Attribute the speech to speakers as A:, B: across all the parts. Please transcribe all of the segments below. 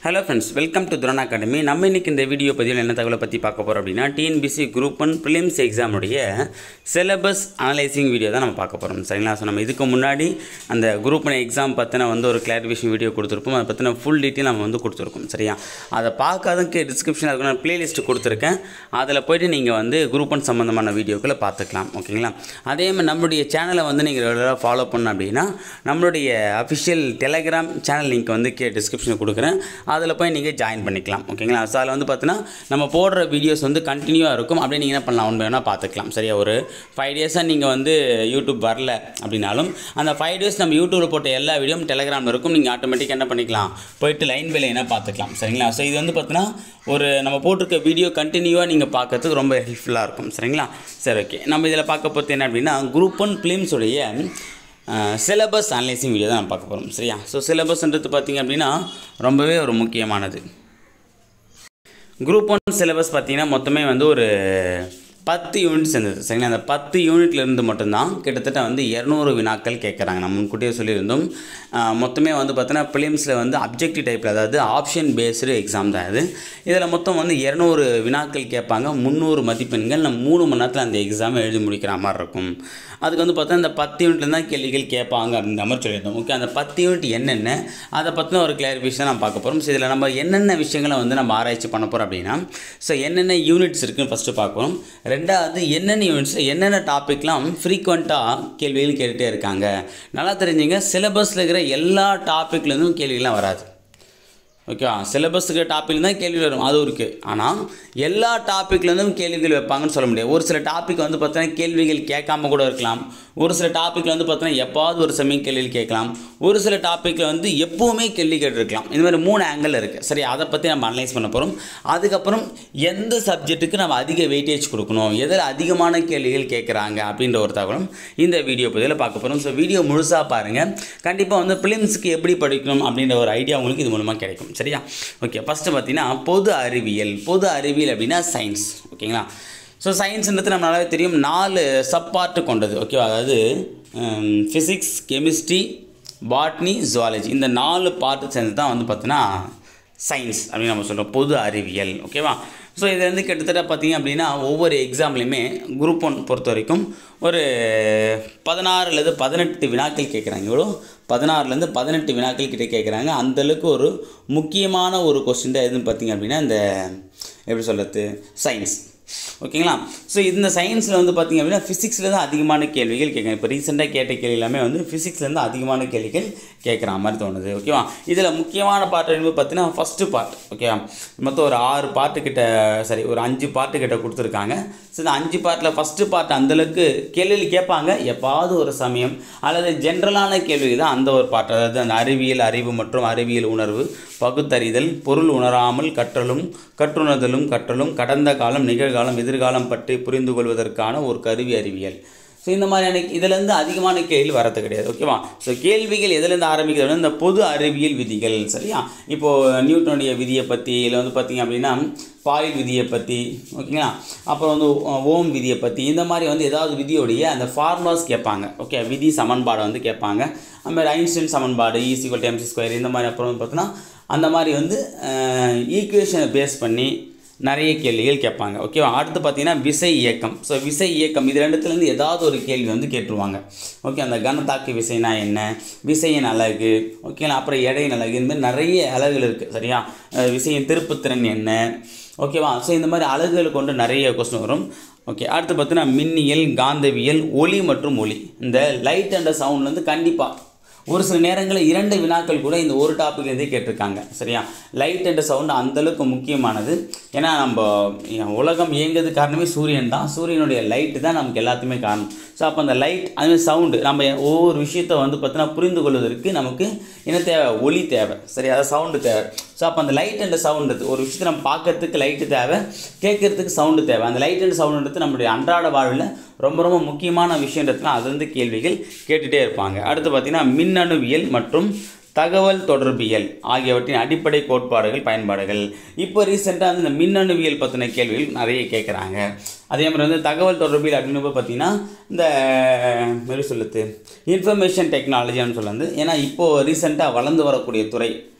A: hello friends welcome to Thuran academy நம்ம இன்னைக்கு இந்த வீடியோ பதிவில் என்ன தகவலை பற்றி பார்க்க போகிறோம் அப்படின்னா டிஎன்பிசி குரூப் ஒன் ப்ரிலிம்ஸ் எக்ஸாமுடைய சிலபஸ் அனலைசிங் வீடியோ தான் நம்ம பார்க்க போகிறோம் சரிங்களா ஸோ நம்ம இதுக்கு முன்னாடி அந்த குரூப் ஒன் எக்ஸாம் பற்றின வந்து ஒரு கிளாரிஃபிகேஷன் வீடியோ கொடுத்துருப்போம் அதை பற்றின ஃபுல் டீட்டெயில் நம்ம வந்து கொடுத்துருக்கோம் சரியா அதை பார்க்காதக்கு டிஸ்கிரிப்ஷனில் இருக்க நான் பிளேலிஸ்ட் கொடுத்துருக்கேன் அதில் போயிட்டு நீங்கள் வந்து குரூப் ஒன் சம்மந்தமான வீடியோக்களை பார்த்துக்கலாம் ஓகேங்களா அதே மாதிரி நம்மளுடைய சேனலை வந்து நீங்கள் ரெகுலராக ஃபாலோ பண்ண அப்படின்னா நம்மளுடைய அஃபிஷியல் டெலகிராம் சேனல் லிங்க் வந்து கே டிஸ்கிரிப்ஷனில் கொடுக்குறேன் அதில் போய் நீங்கள் ஜாயின் பண்ணிக்கலாம் ஓகேங்களா ஸோ அதில் வந்து பார்த்தீங்கன்னா நம்ம போடுற வீடியோஸ் வந்து கண்டினியூவாக இருக்கும் அப்படியே நீங்கள் என்ன பண்ணலாம் ஒன்று வேணால் பார்த்துக்கலாம் சரியா ஒரு ஃபைவ் டேஸாக நீங்கள் வந்து யூடியூப் வரல அப்படின்னாலும் அந்த ஃபைவ் டேஸ் நம்ம யூடியூப்பில் போட்ட எல்லா வீடியோவும் டெலகிராமில் இருக்கும் நீங்கள் ஆட்டோமேட்டிக்காக என்ன பண்ணிக்கலாம் போயிட்டு லைன் பை லைனாக பார்த்துக்கலாம் சரிங்களா ஸோ இது வந்து பார்த்தீங்கன்னா ஒரு நம்ம போட்டிருக்க வீடியோ கண்டினியூவாக நீங்கள் பார்க்கறதுக்கு ரொம்ப ஹெல்ப்ஃபுல்லாக இருக்கும் சரிங்களா சரி ஓகே நம்ம இதில் பார்க்க போகிறது என்ன அப்படின்னா குரூப் ஒன் ஃபிலிம்ஸுடைய சிலபஸ் அனலைசிங் வீடியோ தான் நம்ம பார்க்க போகிறோம் சரியா ஸோ சிலபஸ்ன்றது பார்த்திங்க அப்படின்னா ரொம்பவே ஒரு முக்கியமானது குரூப் ஒன் சிலபஸ் பார்த்தீங்கன்னா மொத்தமே வந்து ஒரு பத்து யூனிட்ஸ் இருந்தது சரிங்களா அந்த பத்து யூனிட்லேருந்து மட்டும்தான் கிட்டத்தட்ட வந்து இரநூறு வினாக்கள் கேட்குறாங்க நம்ம முன்கூட்டியே சொல்லியிருந்தோம் ஆஹ் மொத்தமே வந்து பார்த்தோன்னா ஃபிலிம்ஸில் வந்து அப்ஜெக்டிவ் டைப்பில் அதாவது ஆப்ஷன் பேஸ்டு எக்ஸாம் தான் இது இதில் மொத்தம் வந்து இரநூறு வினாக்கள் கேட்பாங்க முந்நூறு மதிப்பெண்கள் நம்ம மூணு மணி நேரத்தில் அந்த எக்ஸாமை எழுதி முடிக்கிற மாதிரி இருக்கும் அதுக்கு வந்து பார்த்தா இந்த பத்து யூனிட்ல தான் கேள்விகள் கேட்பாங்க அப்படின்ற மாதிரி சொல்லியிருந்தோம் ஓகே அந்த பத்து யூனிட் என்னென்ன அதை பற்றின ஒரு கிளாரிஃபிகேஷன் நம்ம பார்க்க போகிறோம் ஸோ இதில் நம்ம என்னென்ன விஷயங்களை வந்து நம்ம ஆராய்ச்சி பண்ண போகிறோம் அப்படின்னா ஸோ என்னென்ன யூனிட்ஸ் இருக்குன்னு ஃபஸ்ட்டு பார்க்குறோம் ரெண்டாவது என்னென்ன யூனிட்ஸ் என்னென்ன டாப்பிக்லாம் ஃப்ரீக்வெண்ட்டாக கேள்விகள் கேட்டுகிட்டே இருக்காங்க நல்லா தெரிஞ்சுங்க சிலபஸில் இருக்கிற எல்லா டாப்பிக்லேருந்தும் கேள்விகள்லாம் வராது ஓகேவா சிலபஸுக்கு டாபிக் தான் கேள்வி வரும் அது இருக்குது ஆனால் எல்லா டாப்பிக்லேருந்தும் கேள்விகள் வைப்பாங்கன்னு சொல்ல முடியாது ஒரு சில டாபிக் வந்து பார்த்தீங்கன்னா கேள்விகள் கேட்காம கூட இருக்கலாம் ஒரு சில டாப்பிக்கில் வந்து பார்த்தீங்கன்னா எப்பாவது ஒரு சமயம் கேள்விகள் கேட்கலாம் ஒரு சில டாப்பிக்கில் வந்து எப்போவுமே கேள்வி கேட்டிருக்கலாம் இந்த மாதிரி மூணு ஆங்கிள் இருக்குது சரி அதை பற்றி நம்ம அனலைஸ் பண்ண போகிறோம் அதுக்கப்புறம் எந்த சப்ஜெக்ட்டுக்கு நம்ம அதிக வெயிட்டேஜ் கொடுக்கணும் எதில் அதிகமான கேள்விகள் கேட்குறாங்க அப்படின்ற ஒரு தகவலும் இந்த வீடியோ பதிவில் பார்க்க போகிறோம் ஸோ வீடியோ முழுசாக பாருங்கள் கண்டிப்பாக வந்து பிலிம்ஸுக்கு எப்படி படிக்கணும் அப்படின்ற ஒரு ஐடியா உங்களுக்கு இது மூலமாக கிடைக்கும் சரியா ஓகே ஃபஸ்ட்டு பார்த்தீங்கன்னா பொது அறிவியல் பொது அறிவியல் அப்படின்னா சயின்ஸ் ஓகேங்களா ஸோ சயின்ஸ்ன்றது நம்ம நல்லாவே தெரியும் நாலு சப் பார்ட்டு கொண்டது ஓகேவா அதாவது ஃபிசிக்ஸ் கெமிஸ்ட்ரி பாட்னி ஜுவாலஜி இந்த நாலு பார்ட்டு சேர்ந்து தான் வந்து பார்த்தீங்கன்னா சயின்ஸ் அப்படின்னு நம்ம சொல்கிறோம் பொது அறிவியல் ஓகேவா ஸோ இது வந்து கிட்டத்தட்ட பார்த்தீங்க அப்படின்னா ஒவ்வொரு எக்ஸாம்லேயுமே குரூப் ஒன் பொறுத்த வரைக்கும் ஒரு பதினாறு அல்லது பதினெட்டு வினாக்கள் கேட்குறாங்க இவ்வளோ பதினாறுலேருந்து பதினெட்டு வினாக்கள் கிட்ட கேட்குறாங்க அந்தளவுக்கு ஒரு முக்கியமான ஒரு கொஸ்டின் தான் எதுன்னு பார்த்தீங்க அப்படின்னா இந்த எப்படி சொல்கிறது சயின்ஸ் ஓகேங்களா ஸோ இந்த சயின்ஸில் வந்து பார்த்திங்க அப்படின்னா ஃபிசிக்ஸில் தான் அதிகமான கேள்விகள் கேட்குறேன் இப்போ ரீசெண்டாக கேட்ட கேள்வி எல்லாமே வந்து ஃபிசிக்ஸ்லேருந்து அதிகமான கேள்விகள் கேட்குற மாதிரி தோணுது ஓகேவா இதில் முக்கியமான பார்ட் என்பது பார்த்தீங்கன்னா ஃபஸ்ட்டு பார்ட் ஓகேவா மொத்தம் ஒரு ஆறு பாட்டு கிட்ட சரி ஒரு அஞ்சு பாட்டு கிட்ட கொடுத்துருக்காங்க ஸோ இந்த அஞ்சு பார்ட்டில் ஃபஸ்ட்டு பார்ட் அந்தளவுக்கு கேள்விகள் கேட்பாங்க எப்பாவது ஒரு சமயம் அல்லது ஜென்ரலான கேள்வி தான் அந்த ஒரு பாட்டு அதாவது அந்த அறிவியல் அறிவு மற்றும் அறிவியல் உணர்வு பகுத்தறிதல் பொருள் உணராமல் கற்றலும் கற்றுணர்தலும் கற்றலும் கடந்த காலம் நிகழ்காலம் எதிர்காலம் பற்றி புரிந்து கொள்வதற்கான ஒரு கருவி அறிவியல் ஸோ இந்த மாதிரியான இதுலேருந்து அதிகமான கேள்வி வரது கிடையாது ஓகேவா ஸோ கேள்விகள் எதுலேருந்து ஆரம்பிக்கிறது இந்த பொது அறிவியல் விதிகள் சரியா இப்போது நியூட்டனுடைய விதியை பற்றி இல்லை வந்து பார்த்திங்க அப்படின்னா பாயில் விதியை பற்றி ஓகேங்களா அப்புறம் வந்து ஓம் விதியை பற்றி இந்த மாதிரி வந்து ஏதாவது விதியோடைய அந்த ஃபார்முலாஸ் கேட்பாங்க ஓகே விதி சமன்பாடை வந்து கேட்பாங்க அதுமாதிரி ஐன்ஸ்டைன் சமன்பாடு ஈஸிகல் டைம்ஸ் ஸ்கொயர் இந்த மாதிரி அப்புறம் வந்து பார்த்தீங்கன்னா அந்த மாதிரி வந்து ஈக்குவேஷனை பேஸ் பண்ணி நிறைய கேள்விகள் கேட்பாங்க ஓகேவா அடுத்து பார்த்தீங்கன்னா விசை இயக்கம் ஸோ விசை இயக்கம் இது ரெண்டுத்துலேருந்து ஏதாவது ஒரு கேள்வி வந்து கேட்டுருவாங்க ஓகே அந்த கனத்தாக்கு விசைனா என்ன விசையின் அலகு ஓகேங்களா அப்புறம் எடையின் அலகு இந்த மாதிரி நிறைய அலகுகள் இருக்குது சரியா விசையின் திருப்புத்திறன் என்ன ஓகேவா ஸோ இந்த மாதிரி அலகுகள் கொண்டு நிறைய கொஸ்டின் வரும் ஓகே அடுத்து பார்த்தீங்கன்னா மின்னியல் காந்தவியல் ஒளி மற்றும் ஒளி இந்த லைட் அண்ட் சவுண்ட்லேருந்து கண்டிப்பாக ஒரு சில நேரங்களில் இரண்டு வினாக்கள் கூட இந்த ஒரு டாப்பிக்லேருந்தே கேட்டிருக்காங்க சரியா லைட் அண்ட் சவுண்ட் அந்தளவுக்கு முக்கியமானது ஏன்னா நம்ம உலகம் இயங்குறது காரணமே சூரியன் தான் சூரியனுடைய லைட்டு தான் நமக்கு எல்லாத்துக்குமே காரணம் ஸோ அப்போ அந்த லைட் அதுமாதிரி சவுண்டு நம்ம ஒவ்வொரு விஷயத்தை வந்து பார்த்தீங்கன்னா புரிந்து கொள்வதற்கு நமக்கு என்ன தேவை ஒளி தேவை சரி அதாவது சவுண்டு தேவை ஸோ அப்போ அந்த லைட் அண்ட் சவுண்டு ஒரு விஷயத்தை நம்ம பார்க்கறதுக்கு லைட்டு தேவை கேட்குறதுக்கு சவுண்டு தேவை அந்த லைட் அண்ட் சவுண்டுன்றது நம்மளுடைய அன்றாட வாழ்வில் ரொம்ப ரொம்ப முக்கியமான விஷயன்றதுலாம் அதுலேருந்து கேள்விகள் கேட்டுகிட்டே இருப்பாங்க அடுத்து பார்த்திங்கன்னா மின்னணுவியல் மற்றும் தகவல் தொடர்பியல் ஆகியவற்றின் அடிப்படை கோட்பாடுகள் பயன்பாடுகள் இப்போ ரீசெண்டாக வந்து இந்த மின்னணுவியல் பற்றின கேள்விகள் நிறைய கேட்குறாங்க அதே மாதிரி வந்து தகவல் தொடர்பியல் அப்படின்னு பார்த்தீங்கன்னா இந்த எப்படி சொல்லுது இன்ஃபர்மேஷன் டெக்னாலஜின்னு சொல்லுது ஏன்னா இப்போது ரீசெண்டாக வளர்ந்து வரக்கூடிய துறை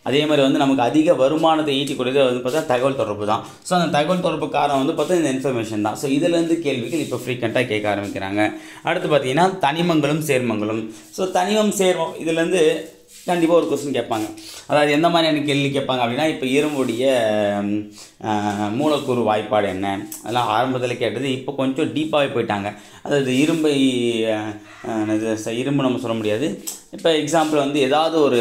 A: அதே மாதிரி வந்து நமக்கு அதிக வருமானத்தை ஈட்டிக்கூடியது வந்து பார்த்தா தகவல் தொடர்பு தான் ஸோ அந்த தகவல் தொடர்பு காரணம் வந்து பார்த்தா இந்த இன்ஃபர்மேஷன் தான் ஸோ இதுலேருந்து கேள்விகள் இப்போ ஃப்ரீக்வெண்ட்டாக கேட்க ஆரம்பிக்கிறாங்க அடுத்து பார்த்தீங்கன்னா தனிமங்களும் சேர்மங்களும் ஸோ தனிமம் சேர்மம் இதுலேருந்து கண்டிப்பாக ஒரு கொஸ்டின் கேட்பாங்க அதாவது எந்த மாதிரியான கேள்வி கேட்பாங்க அப்படின்னா இப்போ இரும்புடைய ம், ஆஹ், மூலக்கூறு வாய்ப்பாடு என்ன அதெல்லாம் ஆரம்பத்தில் கேட்டது இப்போ கொஞ்சம் டீப்பாகவே போயிட்டாங்க அதாவது இரும்பை ஆஹ், ஆஹ், இது ச- இரும்பு நம்ம சொல்ல முடியாது இப்போ எக்ஸாம்பிள் வந்து ஏதாவது ஒரு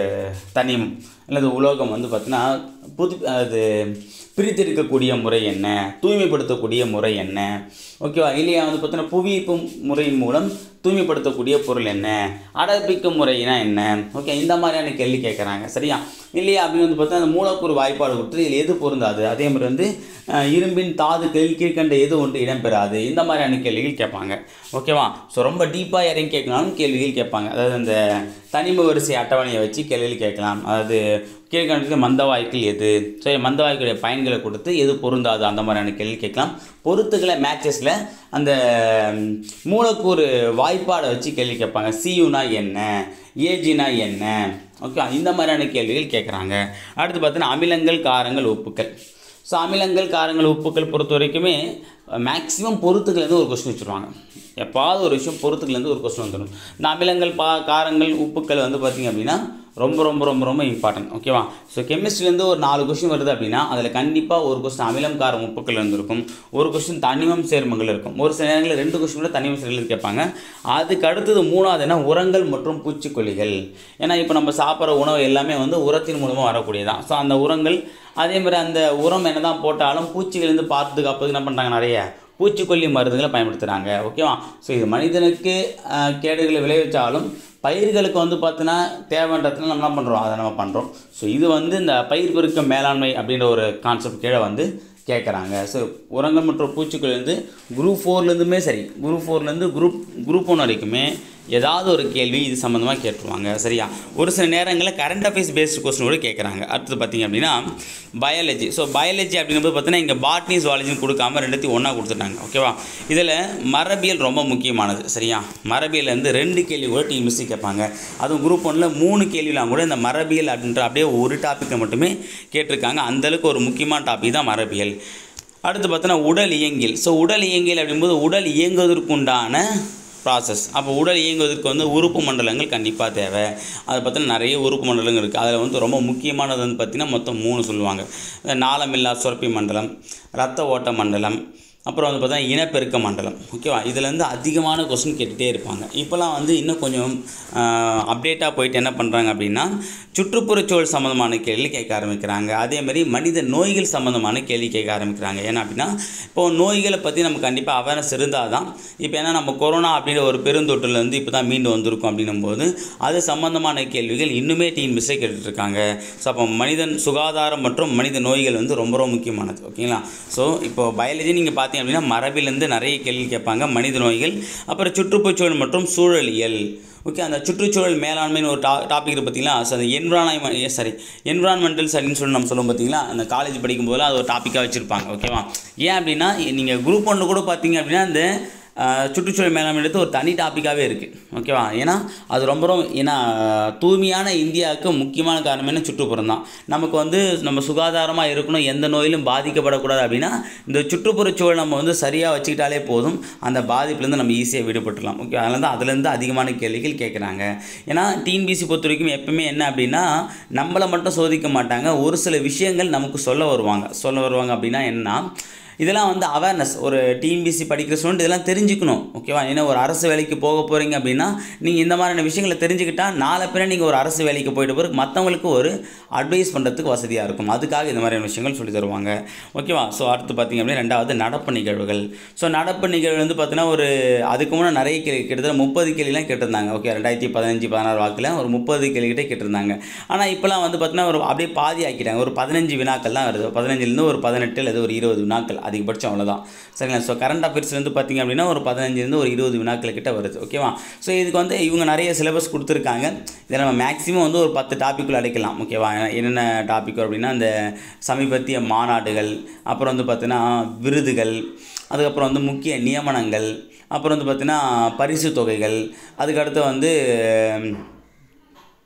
A: தனிமம் அல்லது உலோகம் வந்து பார்த்தீங்கன்னா புது அது பிரித்தெடுக்கக்கூடிய முறை என்ன தூய்மைப்படுத்தக்கூடிய முறை என்ன ஓகேவா இல்லையா வந்து பார்த்தீங்கன்னா புவியீர்ப்பு முறையின் மூலம் தூய்மைப்படுத்தக்கூடிய பொருள் என்ன அடைப்பிக்கும் முறைனா என்ன ஓகே இந்த மாதிரியான கேள்வி கேட்குறாங்க சரியா இல்லையா அப்படின்னு வந்து பார்த்தா அந்த மூலக்கூறு வாய்ப்பாடு கொடுத்து இதில் எது பொருந்தாது அதே மாதிரி வந்து அஹ், இரும்பின் தாதுக்களில் கீழ்கண்ட எது ஒன்று இடம்பெறாது இந்த மாதிரியான கேள்விகள் கேட்பாங்க ஓகேவா ஸோ ரொம்ப டீப்பாக இறங்கி கேட்கனாலும் கேள்விகள் கேட்பாங்க அதாவது அந்த தனிம வரிசை அட்டவணையை வச்சு கேள்விகள் கேட்கலாம் அதாவது கீழ்கண்டதுக்கு மந்த வாய்க்கள் எது ஸோ மந்த வாய்க்குடைய பயன்களை கொடுத்து எது பொருந்தாது அந்த மாதிரியான கேள்வி கேட்கலாம் பொருத்துக்களை மேட்சஸில் அந்த ம், மூலக்கூறு வாய்ப்பாடை வச்சு கேள்வி கேட்பாங்க சியூனா என்ன ஏஜினா என்ன ஓகே இந்த மாதிரியான கேள்விகள் கேட்குறாங்க அடுத்து பார்த்தீங்கன்னா அமிலங்கள் காரங்கள் உப்புக்கள் ஸோ அமிலங்கள் காரங்கள் உப்புக்கள் பொறுத்த வரைக்குமே மேக்ஸிமம் பொருத்துக்கலேருந்து ஒரு கொஸ்டின் வச்சுருவாங்க எப்பாவது ஒரு விஷயம் பொருத்துக்கலேருந்து ஒரு கொஸ்டின் வந்துடும் இந்த அமிலங்கள் பா காரங்கள் உப்புக்கள் வந்து பார்த்திங்க அப்படின்னா ரொம்ப ரொம்ப ரொம்ப ரொம்ப இம்பார்ட்டன்ட் ஓகேவா ஸோ கெமிஸ்ட்ரிலேருந்து ஒரு நாலு கொஸ்டின் வருது அப்படின்னா அதில் கண்டிப்பாக ஒரு கொஸ்டின் அமிலம் காரம் உப்புக்கள் இருந்திருக்கும் ஒரு கொஸ்டின் தனிமம் சேர்மங்கள் இருக்கும் ஒரு சில நேரங்களில் ரெண்டு கொஸ்டின் கூட தனிமம் சேர்மங்கள் கேட்பாங்க அதுக்கு அடுத்தது மூணாவது என்ன உரங்கள் மற்றும் பூச்சிக்கொல்லிகள் ஏன்னா இப்போ நம்ம சாப்பிட்ற உணவு எல்லாமே வந்து உரத்தின் மூலமாக வரக்கூடியதான் ஸோ அந்த உரங்கள் அதே மாதிரி அந்த உரம் என்ன தான் போட்டாலும் பூச்சிகளிலிருந்து பாதுகாப்பதுக்கு என்ன பண்ணுறாங்க நிறைய பூச்சிக்கொல்லி மருந்துகளை பயன்படுத்துகிறாங்க ஓகேவா ஸோ இது மனிதனுக்கு அஹ், கேடுகளை விளைவிச்சாலும் பயிர்களுக்கு வந்து பார்த்தீங்கன்னா தேவைன்றதுனால நம்ம என்ன பண்ணுறோம் அதை நம்ம பண்ணுறோம் ஸோ இது வந்து இந்த பயிர் பெருக்க மேலாண்மை அப்படின்ற ஒரு கான்செப்ட் கீழே வந்து கேட்குறாங்க ஸோ உரங்கள் மற்றும் பூச்சிக்கொல்லிருந்து குரூப் ஃபோர்லேருந்துமே சரி குரூப் ஃபோர்லேருந்து குரூப் குரூப் ஒன் வரைக்குமே ஏதாவது ஒரு கேள்வி இது சம்மந்தமாக கேட்டுருவாங்க சரியா ஒரு சில நேரங்களில் கரண்ட் அஃபேர்ஸ் பேஸ்டு கொஸ்டின் கூட கேட்குறாங்க அடுத்தது பார்த்தீங்க அப்படின்னா பயாலஜி ஸோ பயாலஜி அப்படிங்கும்போது பார்த்தீங்கன்னா இங்கே பாட்னி ஜுவாலஜின்னு கொடுக்காம ரெண்டுத்தையும் ஒன்றா கொடுத்துட்டாங்க ஓகேவா இதில் மரபியல் ரொம்ப முக்கியமானது சரியா மரபியல் வந்து ரெண்டு கேள்வி கூட டீம் மிஸ்ஸி கேட்பாங்க அதுவும் குரூப் ஒன்றில் மூணு கேள்விலாம் கூட இந்த மரபியல் அப்படின்ற அப்படியே ஒரு டாப்பிக்கை மட்டுமே கேட்டிருக்காங்க அந்தளவுக்கு ஒரு முக்கியமான டாபிக் தான் மரபியல் அடுத்து பார்த்தோன்னா உடல் இயங்கியல் ஸோ உடல் இயங்கியல் அப்படிங்கும்போது உடல் இயங்குவதற்குண்டான ப்ராசஸ் அப்போ உடல் இயங்குவதற்கு வந்து உறுப்பு மண்டலங்கள் கண்டிப்பாக தேவை அதை பார்த்தீங்கன்னா நிறைய உறுப்பு மண்டலங்கள் இருக்குது அதில் வந்து ரொம்ப முக்கியமானது வந்து பார்த்திங்கன்னா மொத்தம் மூணு சொல்லுவாங்க இந்த நாளமில்லா சுரப்பி மண்டலம் இரத்த ஓட்ட மண்டலம் அப்புறம் வந்து பார்த்தீங்கன்னா இனப்பெருக்க மண்டலம் ஓகேவா இதில் வந்து அதிகமான கொஸ்டின் கேட்டுகிட்டே இருப்பாங்க இப்போலாம் வந்து இன்னும் கொஞ்சம் அப்டேட்டாக போயிட்டு என்ன பண்ணுறாங்க அப்படின்னா சுற்றுப்புறச்சூழல் சம்மந்தமான கேள்வி கேட்க ஆரம்பிக்கிறாங்க அதே மாதிரி மனித நோய்கள் சம்மந்தமான கேள்வி கேட்க ஆரம்பிக்கிறாங்க ஏன்னா அப்படின்னா இப்போது நோய்களை பற்றி நம்ம கண்டிப்பாக அவேர்னஸ் இருந்தால் தான் இப்போ ஏன்னா நம்ம கொரோனா அப்படின்ற ஒரு பெருந்தொற்றுலேருந்து இப்போ தான் மீண்டு வந்திருக்கோம் அப்படின்னும் போது அது சம்மந்தமான கேள்விகள் இன்னுமே டீன் மிஸ்ஸே கேட்டுட்டு இருக்காங்க ஸோ அப்போ மனிதன் சுகாதாரம் மற்றும் மனித நோய்கள் வந்து ரொம்ப ரொம்ப முக்கியமானது ஓகேங்களா ஸோ இப்போ பயாலஜி நீங்கள் பார்த்தீங்க அப்படின்னா மரபிலிருந்து நிறைய கேள்வி கேட்பாங்க மனித நோய்கள் அப்புறம் சுற்றுப்புறச்சூழல் மற்றும் சூழலியல் ஓகே அந்த சுற்றுச்சூழல் மேலாண்மைன்னு ஒரு டா டாபிக் இருக்குது பார்த்தீங்களா ஸோ அந்த என்விரான்மெண்ட் சாரி என்விரான்மெண்டல் ஸ்டடின்னு சொல்லி நம்ம சொல்லுவோம் பார்த்தீங்களா அந்த காலேஜ் படிக்கும் போதெல்லாம் அது ஒரு டாப்பிக்காக வச்சுருப்பாங்க ஓகேவா ஏன் அப்படின்னா நீங்கள் குரூப் ஒன்று கூட பார்த்தீங்க அப்படின்னா அந்த ஆஹ், சுற்றுச்சூழல் மேலாண்மைன்றது ஒரு தனி டாப்பிக்காகவே இருக்குது ஓகேவா ஏன்னா அது ரொம்ப ரொம்ப ஏன்னா தூய்மையான இந்தியாவுக்கு முக்கியமான காரணம் என்ன சுற்றுப்புறம் தான் நமக்கு வந்து நம்ம சுகாதாரமாக இருக்கணும் எந்த நோயிலும் பாதிக்கப்படக்கூடாது அப்படின்னா இந்த சுற்றுப்புறச்சூழல் நம்ம வந்து சரியாக வச்சுக்கிட்டாலே போதும் அந்த பாதிப்புலேருந்து நம்ம ஈஸியாக விடுபட்டுலாம் ஓகே அதனால தான் அதுலேருந்து அதிகமான கேள்விகள் கேட்குறாங்க ஏன்னா டிஎன்பிசி பொறுத்த வரைக்கும் எப்பவுமே என்ன அப்படின்னா நம்மளை மட்டும் சோதிக்க மாட்டாங்க ஒரு சில விஷயங்கள் நமக்கு சொல்ல வருவாங்க சொல்ல வருவாங்க அப்படின்னா என்ன இதெல்லாம் வந்து அவேர்னஸ் ஒரு டிஎன்பிசி படிக்கிற ஸ்டூடெண்ட் இதெல்லாம் தெரிஞ்சுக்கணும் ஓகேவா ஏன்னா ஒரு அரசு வேலைக்கு போக போகிறீங்க அப்படின்னா நீங்கள் இந்த மாதிரியான விஷயங்களை தெரிஞ்சுக்கிட்டா நாளை பின்ன நீங்கள் ஒரு அரசு வேலைக்கு போயிட்டு பிறகு மற்றவங்களுக்கு ஒரு அட்வைஸ் பண்ணுறதுக்கு வசதியாக இருக்கும் அதுக்காக இந்த மாதிரியான விஷயங்கள் சொல்லி தருவாங்க ஓகேவா ஸோ அடுத்து பார்த்தீங்க அப்படின்னா ரெண்டாவது நடப்பு நிகழ்வுகள் ஸோ நடப்பு நிகழ்வு வந்து பார்த்தீங்கன்னா ஒரு அதுக்கு முன்னே நிறைய கேள்வி கிட்டத்தட்ட முப்பது கேள்விலாம் கேட்டிருந்தாங்க ஓகே ரெண்டாயிரத்தி பதினஞ்சு பதினாறு வாக்கில் ஒரு முப்பது கேள்விக்கிட்டே கேட்டிருந்தாங்க ஆனால் இப்போலாம் வந்து பார்த்தீங்கன்னா ஒரு அப்படியே பாதி ஆக்கிட்டாங்க ஒரு பதினஞ்சு வினாக்கள் தான் வருது பதினஞ்சுலேருந்து ஒரு பதினெட்டு அல்லது ஒரு இருபது வினாக்கள் அதிகபட்சம் அவ்வளோதான் சரிங்களா ஸோ கரண்ட் அஃபேர்ஸ்லேருந்து பார்த்தீங்க அப்படின்னா ஒரு பதினஞ்சுலேருந்து ஒரு இருபது வினாக்கள் கிட்ட வருது ஓகேவா ஸோ இதுக்கு வந்து இவங்க நிறைய சிலபஸ் கொடுத்துருக்காங்க இதை நம்ம மேக்ஸிமம் வந்து ஒரு பத்து டாப்பிக்குள்ள அடைக்கலாம் ஓகேவா என்னென்ன டாபிக் அப்படின்னா இந்த சமீபத்திய மாநாடுகள் அப்புறம் வந்து பார்த்தீங்கன்னா விருதுகள் அதுக்கப்புறம் வந்து முக்கிய நியமனங்கள் அப்புறம் வந்து பார்த்தீங்கன்னா பரிசு தொகைகள் அதுக்கடுத்து வந்து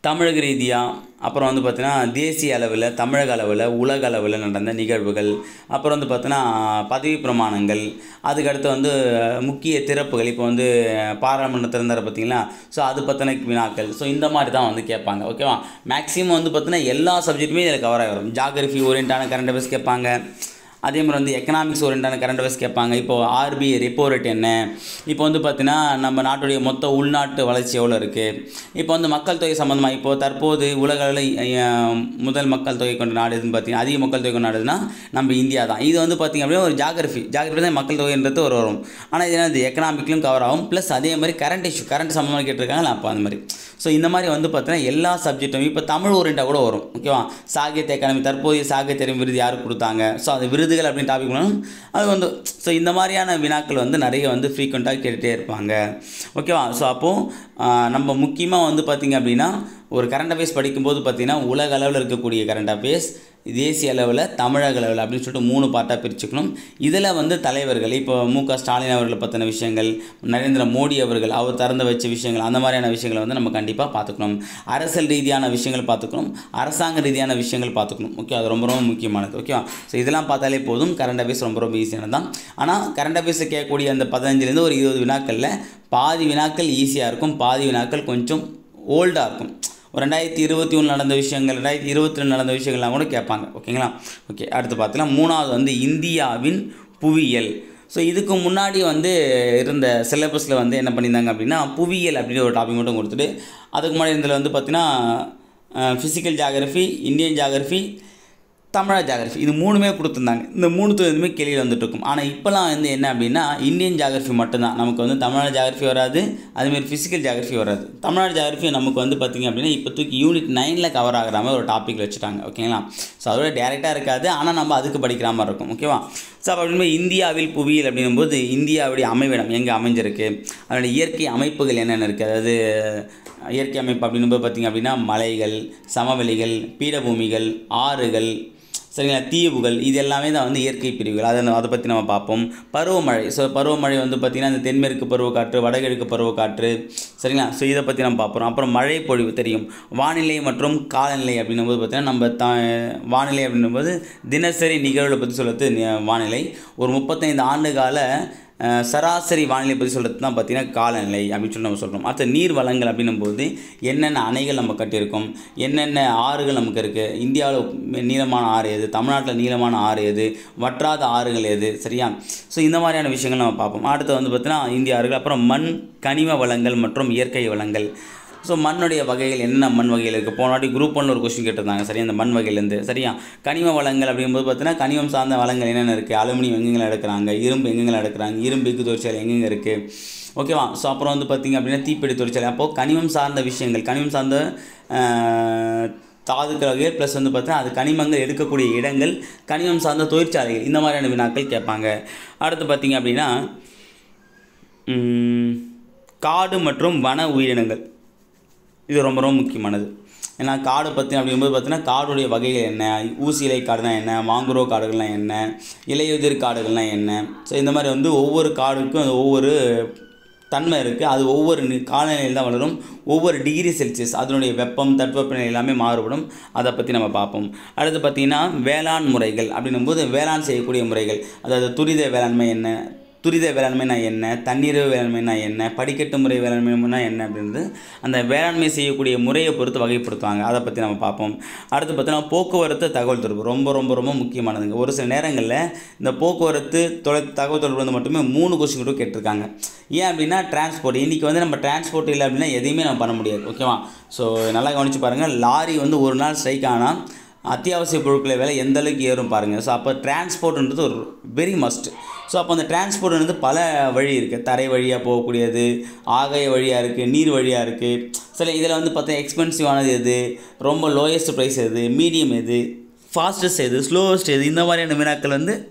A: தமிழக ரீதியாக அப்புறம் வந்து பார்த்தீங்கன்னா தேசிய அளவில் தமிழக அளவில் உலக அளவில் நடந்த நிகழ்வுகள் அப்புறம் வந்து பார்த்தீங்கன்னா பதவி பிரமாணங்கள் அதுக்கடுத்து வந்து முக்கிய திறப்புகள் இப்போ வந்து பாராளுமன்ற திறந்தார் பார்த்தீங்களா ஸோ அது பற்றின வினாக்கள் ஸோ இந்த மாதிரி தான் வந்து கேட்பாங்க ஓகேவா மேக்ஸிமம் வந்து பார்த்தீங்கன்னா எல்லா சப்ஜெக்ட்டுமே இதில் கவர் ஆகி வரும் ஜாகிரஃபி ஓரியண்டான கரண்ட் அஃபேர்ஸ் கேட்பாங்க அதே மாதிரி வந்து எக்கனாமிக்ஸ் ஓரியண்டான கரண்ட் அஃபேர்ஸ் கேட்பாங்க இப்போ ஆர்பிஐ ரெப்போ ரேட் என்ன இப்போ வந்து பார்த்தீங்கன்னா நம்ம நாட்டுடைய மொத்த உள்நாட்டு வளர்ச்சி எவ்வளோ இருக்குது இப்போ வந்து மக்கள் தொகை சம்மந்தமாக இப்போ தற்போது உலக அளவில் அஹ், முதல் மக்கள் தொகை கொண்ட நாடு எதுன்னு பார்த்தீங்கன்னா அதிக மக்கள் தொகை கொண்ட நாடுனா நம்ம இந்தியா தான் இது வந்து பார்த்திங்க அப்படின்னா ஒரு ஜாகிரஃபி ஜாகிரஃபி தான் மக்கள் தொகைன்றது ஒரு வரும் ஆனால் இது என்னது எக்கனாமிக்லையும் கவர் ஆகும் ப்ளஸ் அதே மாதிரி கரண்ட் இஷ்யூ கரண்ட் சம்மந்தமாக கேட்டிருக்காங்களா அப்போ அந்த மாதிரி ஸோ இந்த மாதிரி வந்து பார்த்தீங்கன்னா எல்லா சப்ஜெக்ட்டும் இப்போ தமிழ் ஓரியண்டாக கூட வரும் ஓகேவா சாகித்ய அகாடமி தற்போதைய சாகித்ய விருது யாருக்கு கொடுத்தாங்க ஸோ அது விருதுகள் அப்படின்னு டாபிக் வேணும் அது வந்து ஸோ இந்த மாதிரியான வினாக்கள் வந்து நிறைய வந்து ஃப்ரீக்வெண்ட்டாக கேட்டுகிட்டே இருப்பாங்க ஓகேவா ஸோ அப்போது நம்ம முக்கியமாக வந்து பார்த்திங்க அப்படின்னா ஒரு கரண்ட் அஃபேர்ஸ் படிக்கும்போது பார்த்திங்கன்னா உலக அளவில் இருக்கக்கூடிய கரண்ட் அஃபேர்ஸ் தேசிய அளவில் தமிழக அளவில் அப்படின்னு சொல்லிட்டு மூணு பார்ட்டாக பிரிச்சுக்கணும் இதில் வந்து தலைவர்கள் இப்போ மு க ஸ்டாலின் அவர்களை பற்றின விஷயங்கள் நரேந்திர மோடி அவர்கள் அவர் திறந்து வச்ச விஷயங்கள் அந்த மாதிரியான விஷயங்களை வந்து நம்ம கண்டிப்பாக பார்த்துக்கணும் அரசியல் ரீதியான விஷயங்கள் பார்த்துக்கணும் அரசாங்க ரீதியான விஷயங்கள் பார்த்துக்கணும் ஓகே அது ரொம்ப ரொம்ப முக்கியமானது ஓகேவா ஸோ இதெல்லாம் பார்த்தாலே போதும் கரண்ட் அஃபேர்ஸ் ரொம்ப ரொம்ப ஈஸியானது தான் ஆனால் கரண்ட் அஃபேர்ஸை கேட்கக்கூடிய அந்த பதினஞ்சுலேருந்து ஒரு இருபது வினாக்களில் பாதி வினாக்கள் ஈஸியாக இருக்கும் பாதி வினாக்கள் கொஞ்சம் ஓல்டாக இருக்கும் ஒரு ரெண்டாயிரத்தி இருபத்தி ஒன்று நடந்த விஷயங்கள் ரெண்டாயிரத்தி இருபத்தி ரெண்டு நடந்த விஷயங்கள்லாம் கூட கேட்பாங்க ஓகேங்களா ஓகே அடுத்து பார்த்தலாம் மூணாவது வந்து இந்தியாவின் புவியியல் ஸோ இதுக்கு முன்னாடி வந்து இருந்த சிலபஸில் வந்து என்ன பண்ணியிருந்தாங்க அப்படின்னா புவியியல் அப்படின்னு ஒரு டாபிக் மட்டும் கொடுத்துட்டு அதுக்கு முன்னாடி இருந்ததில் வந்து பார்த்தீங்கன்னா ஃபிசிக்கல் ஜாகிரஃபி இந்தியன் ஜாகிரஃபி தமிழா ஜாகிரஃபி இது மூணுமே கொடுத்துருந்தாங்க இந்த மூணுத்து எதுவுமே கேள்வியில் வந்துட்டு இருக்கும் ஆனால் இப்போலாம் வந்து என்ன அப்படின்னா இந்தியன் ஜாகிரஃபி மட்டும்தான் நமக்கு வந்து தமிழ்நாடு ஜாகிரஃபி வராது அதுமாரி ஃபிசிக்கல் ஜாகிரஃபி வராது தமிழ்நாடு ஜாகிரஃபி நமக்கு வந்து பார்த்திங்க அப்படின்னா இப்போ தூக்கி யூனிட் நைனில் கவர் ஆகிற மாதிரி ஒரு டாபிக் வச்சுட்டாங்க ஓகேங்களா ஸோ அதோட டேரெக்டாக இருக்காது ஆனால் நம்ம அதுக்கு படிக்கிற மாதிரி இருக்கும் ஓகேவா ஸோ அப்போ அப்படின்போது இந்தியாவில் புவியியல் அப்படிங்கும்போது இந்தியாவுடைய அமைவிடம் எங்கே அமைஞ்சிருக்கு அதோட இயற்கை அமைப்புகள் என்னென்ன இருக்குது அதாவது இயற்கை அமைப்பு அப்படின்னும்போது பார்த்திங்க அப்படின்னா மலைகள் சமவெளிகள் பீடபூமிகள் ஆறுகள் சரிங்களா தீவுகள் இது எல்லாமே தான் வந்து இயற்கை பிரிவுகள் அதை அதை பற்றி நம்ம பார்ப்போம் பருவமழை ஸோ பருவமழை வந்து பார்த்திங்கன்னா இந்த தென்மேற்கு பருவக்காற்று வடகிழக்கு பருவக்காற்று சரிங்களா ஸோ இதை பற்றி நம்ம பார்ப்போம் அப்புறம் மழை பொழிவு தெரியும் வானிலை மற்றும் காலநிலை அப்படின்னும் போது பார்த்திங்கன்னா நம்ம த வானிலை அப்படின்னும்போது தினசரி நிகழ்வுகளை பற்றி சொல்கிறது நி- வானிலை ஒரு முப்பத்தைந்து ஆண்டு கால அஹ், சராசரி வானிலை பற்றி சொல்கிறது தான் பார்த்திங்கன்னா காலநிலை அப்படின்னு சொல்லி நம்ம சொல்கிறோம் அடுத்த நீர் வளங்கள் அப்படின்னும் போது என்னென்ன அணைகள் நம்ம கட்டியிருக்கோம் என்னென்ன ஆறுகள் நமக்கு இருக்குது இந்தியாவில் நீளமான ஆறு எது தமிழ்நாட்டில் நீளமான ஆறு எது வற்றாத ஆறுகள் எது சரியா ஸோ இந்த மாதிரியான விஷயங்கள் நம்ம பார்ப்போம் அடுத்து வந்து பார்த்தீங்கன்னா இந்திய ஆறுகள் அப்புறம் மண் கனிம வளங்கள் மற்றும் இயற்கை வளங்கள் ஸோ மண்ணுடைய வகைகள் என்னென்ன மண் வகைகள் இருக்குது போன வாட்டி குரூப் ஒன்ல ஒரு கொஸ்டின் கேட்டிருந்தாங்க சரியா அந்த மண் வகையிலேருந்து சரியா கனிம வளங்கள் அப்படிங்கும்போது பார்த்தீங்கன்னா கனிமம் சார்ந்த வளங்கள் என்னென்ன இருக்குது அலுமினியம் எங்கெங்கே எடுக்கிறாங்க இரும்பு எங்கெங்கே எடுக்கிறாங்க இரும்பு எஃகு தொழிற்சாலை எங்கெங்கே இருக்குது ஓகேவா ஸோ அப்புறம் வந்து பார்த்திங்க அப்படின்னா தீப்பெட்டி தொழிற்சாலை அப்போது கனிமம் சார்ந்த விஷயங்கள் கனிமம் சார்ந்த ஆஹ், தாதுக்கள் வகைகள் ப்ளஸ் வந்து பார்த்தீங்கன்னா அது கனிமங்கள் எடுக்கக்கூடிய இடங்கள் கனிமம் சார்ந்த தொழிற்சாலைகள் இந்த மாதிரியான வினாக்கள் கேட்பாங்க அடுத்து பார்த்திங்க அப்படின்னா ம், காடு மற்றும் வன உயிரினங்கள் இது ரொம்ப ரொம்ப முக்கியமானது ஏன்னா காடு பற்றி அப்படிங்கும்போது பார்த்தீங்கன்னா காடுடைய வகைகள் என்ன ஊசி இலை காடுனா என்ன மாங்குரோ காடுகள்லாம் என்ன இலையுதிர் காடுகள்லாம் என்ன ஸோ இந்த மாதிரி வந்து ஒவ்வொரு காடுக்கும் அது ஒவ்வொரு தன்மை இருக்குது அது ஒவ்வொரு நி- காலநிலையில் தான் வளரும் ஒவ்வொரு டிகிரி செல்சியஸ் அதனுடைய வெப்பம் தட்பவெப்பநிலை எல்லாமே மாறுபடும் அதை பற்றி நம்ம பார்ப்போம் அடுத்து பார்த்திங்கன்னா வேளாண் முறைகள் அப்படின்னும்போது வேளாண் செய்யக்கூடிய முறைகள் அதாவது துரித வேளாண்மை என்ன துரித வேளாண்மைனா என்ன தண்ணீர் வேளாண்மைனா என்ன படிக்கட்டு முறை வேளாண்மைனா என்ன அப்படின்றது அந்த வேளாண்மை செய்யக்கூடிய முறையை பொறுத்து வகைப்படுத்துவாங்க அதை பற்றி நம்ம பார்ப்போம் அடுத்து பார்த்தீங்கன்னா போக்குவரத்து தகவல் தொடர்பு ரொம்ப ரொம்ப ரொம்ப முக்கியமானதுங்க ஒரு சில நேரங்களில் இந்த போக்குவரத்து தொலை தகவல் தொடர்பு வந்து மட்டுமே மூணு கொஸ்டின் கூட கேட்டிருக்காங்க ஏன் அப்படின்னா டிரான்ஸ்போர்ட் இன்றைக்கி வந்து நம்ம டிரான்ஸ்போர்ட் இல்லை அப்படின்னா எதையுமே நம்ம பண்ண முடியாது ஓகேவா ஸோ நல்லா கவனிச்சு பாருங்கள் லாரி வந்து ஒரு நாள் ஸ்ட்ரைக் ஆனால் அத்தியாவசிய பொருட்களை விலை எந்த அளவுக்கு ஏறும் பாருங்கள் ஸோ அப்போ டிரான்ஸ்போர்ட்ன்றது ஒரு வெரி மஸ்ட் ஸோ அப்போ அந்த டிரான்ஸ்போர்ட்ன்றது பல வழி இருக்குது தரை வழியாக போகக்கூடியது ஆகாய வழியாக இருக்குது நீர் வழியாக இருக்குது சில இதில் வந்து பார்த்தா எக்ஸ்பென்சிவானது எது ரொம்ப லோயஸ்ட் ப்ரைஸ் எது மீடியம் எது ஃபாஸ்டஸ்ட் எது ஸ்லோவஸ்ட் எது இந்த மாதிரியான வினாக்கள் வந்து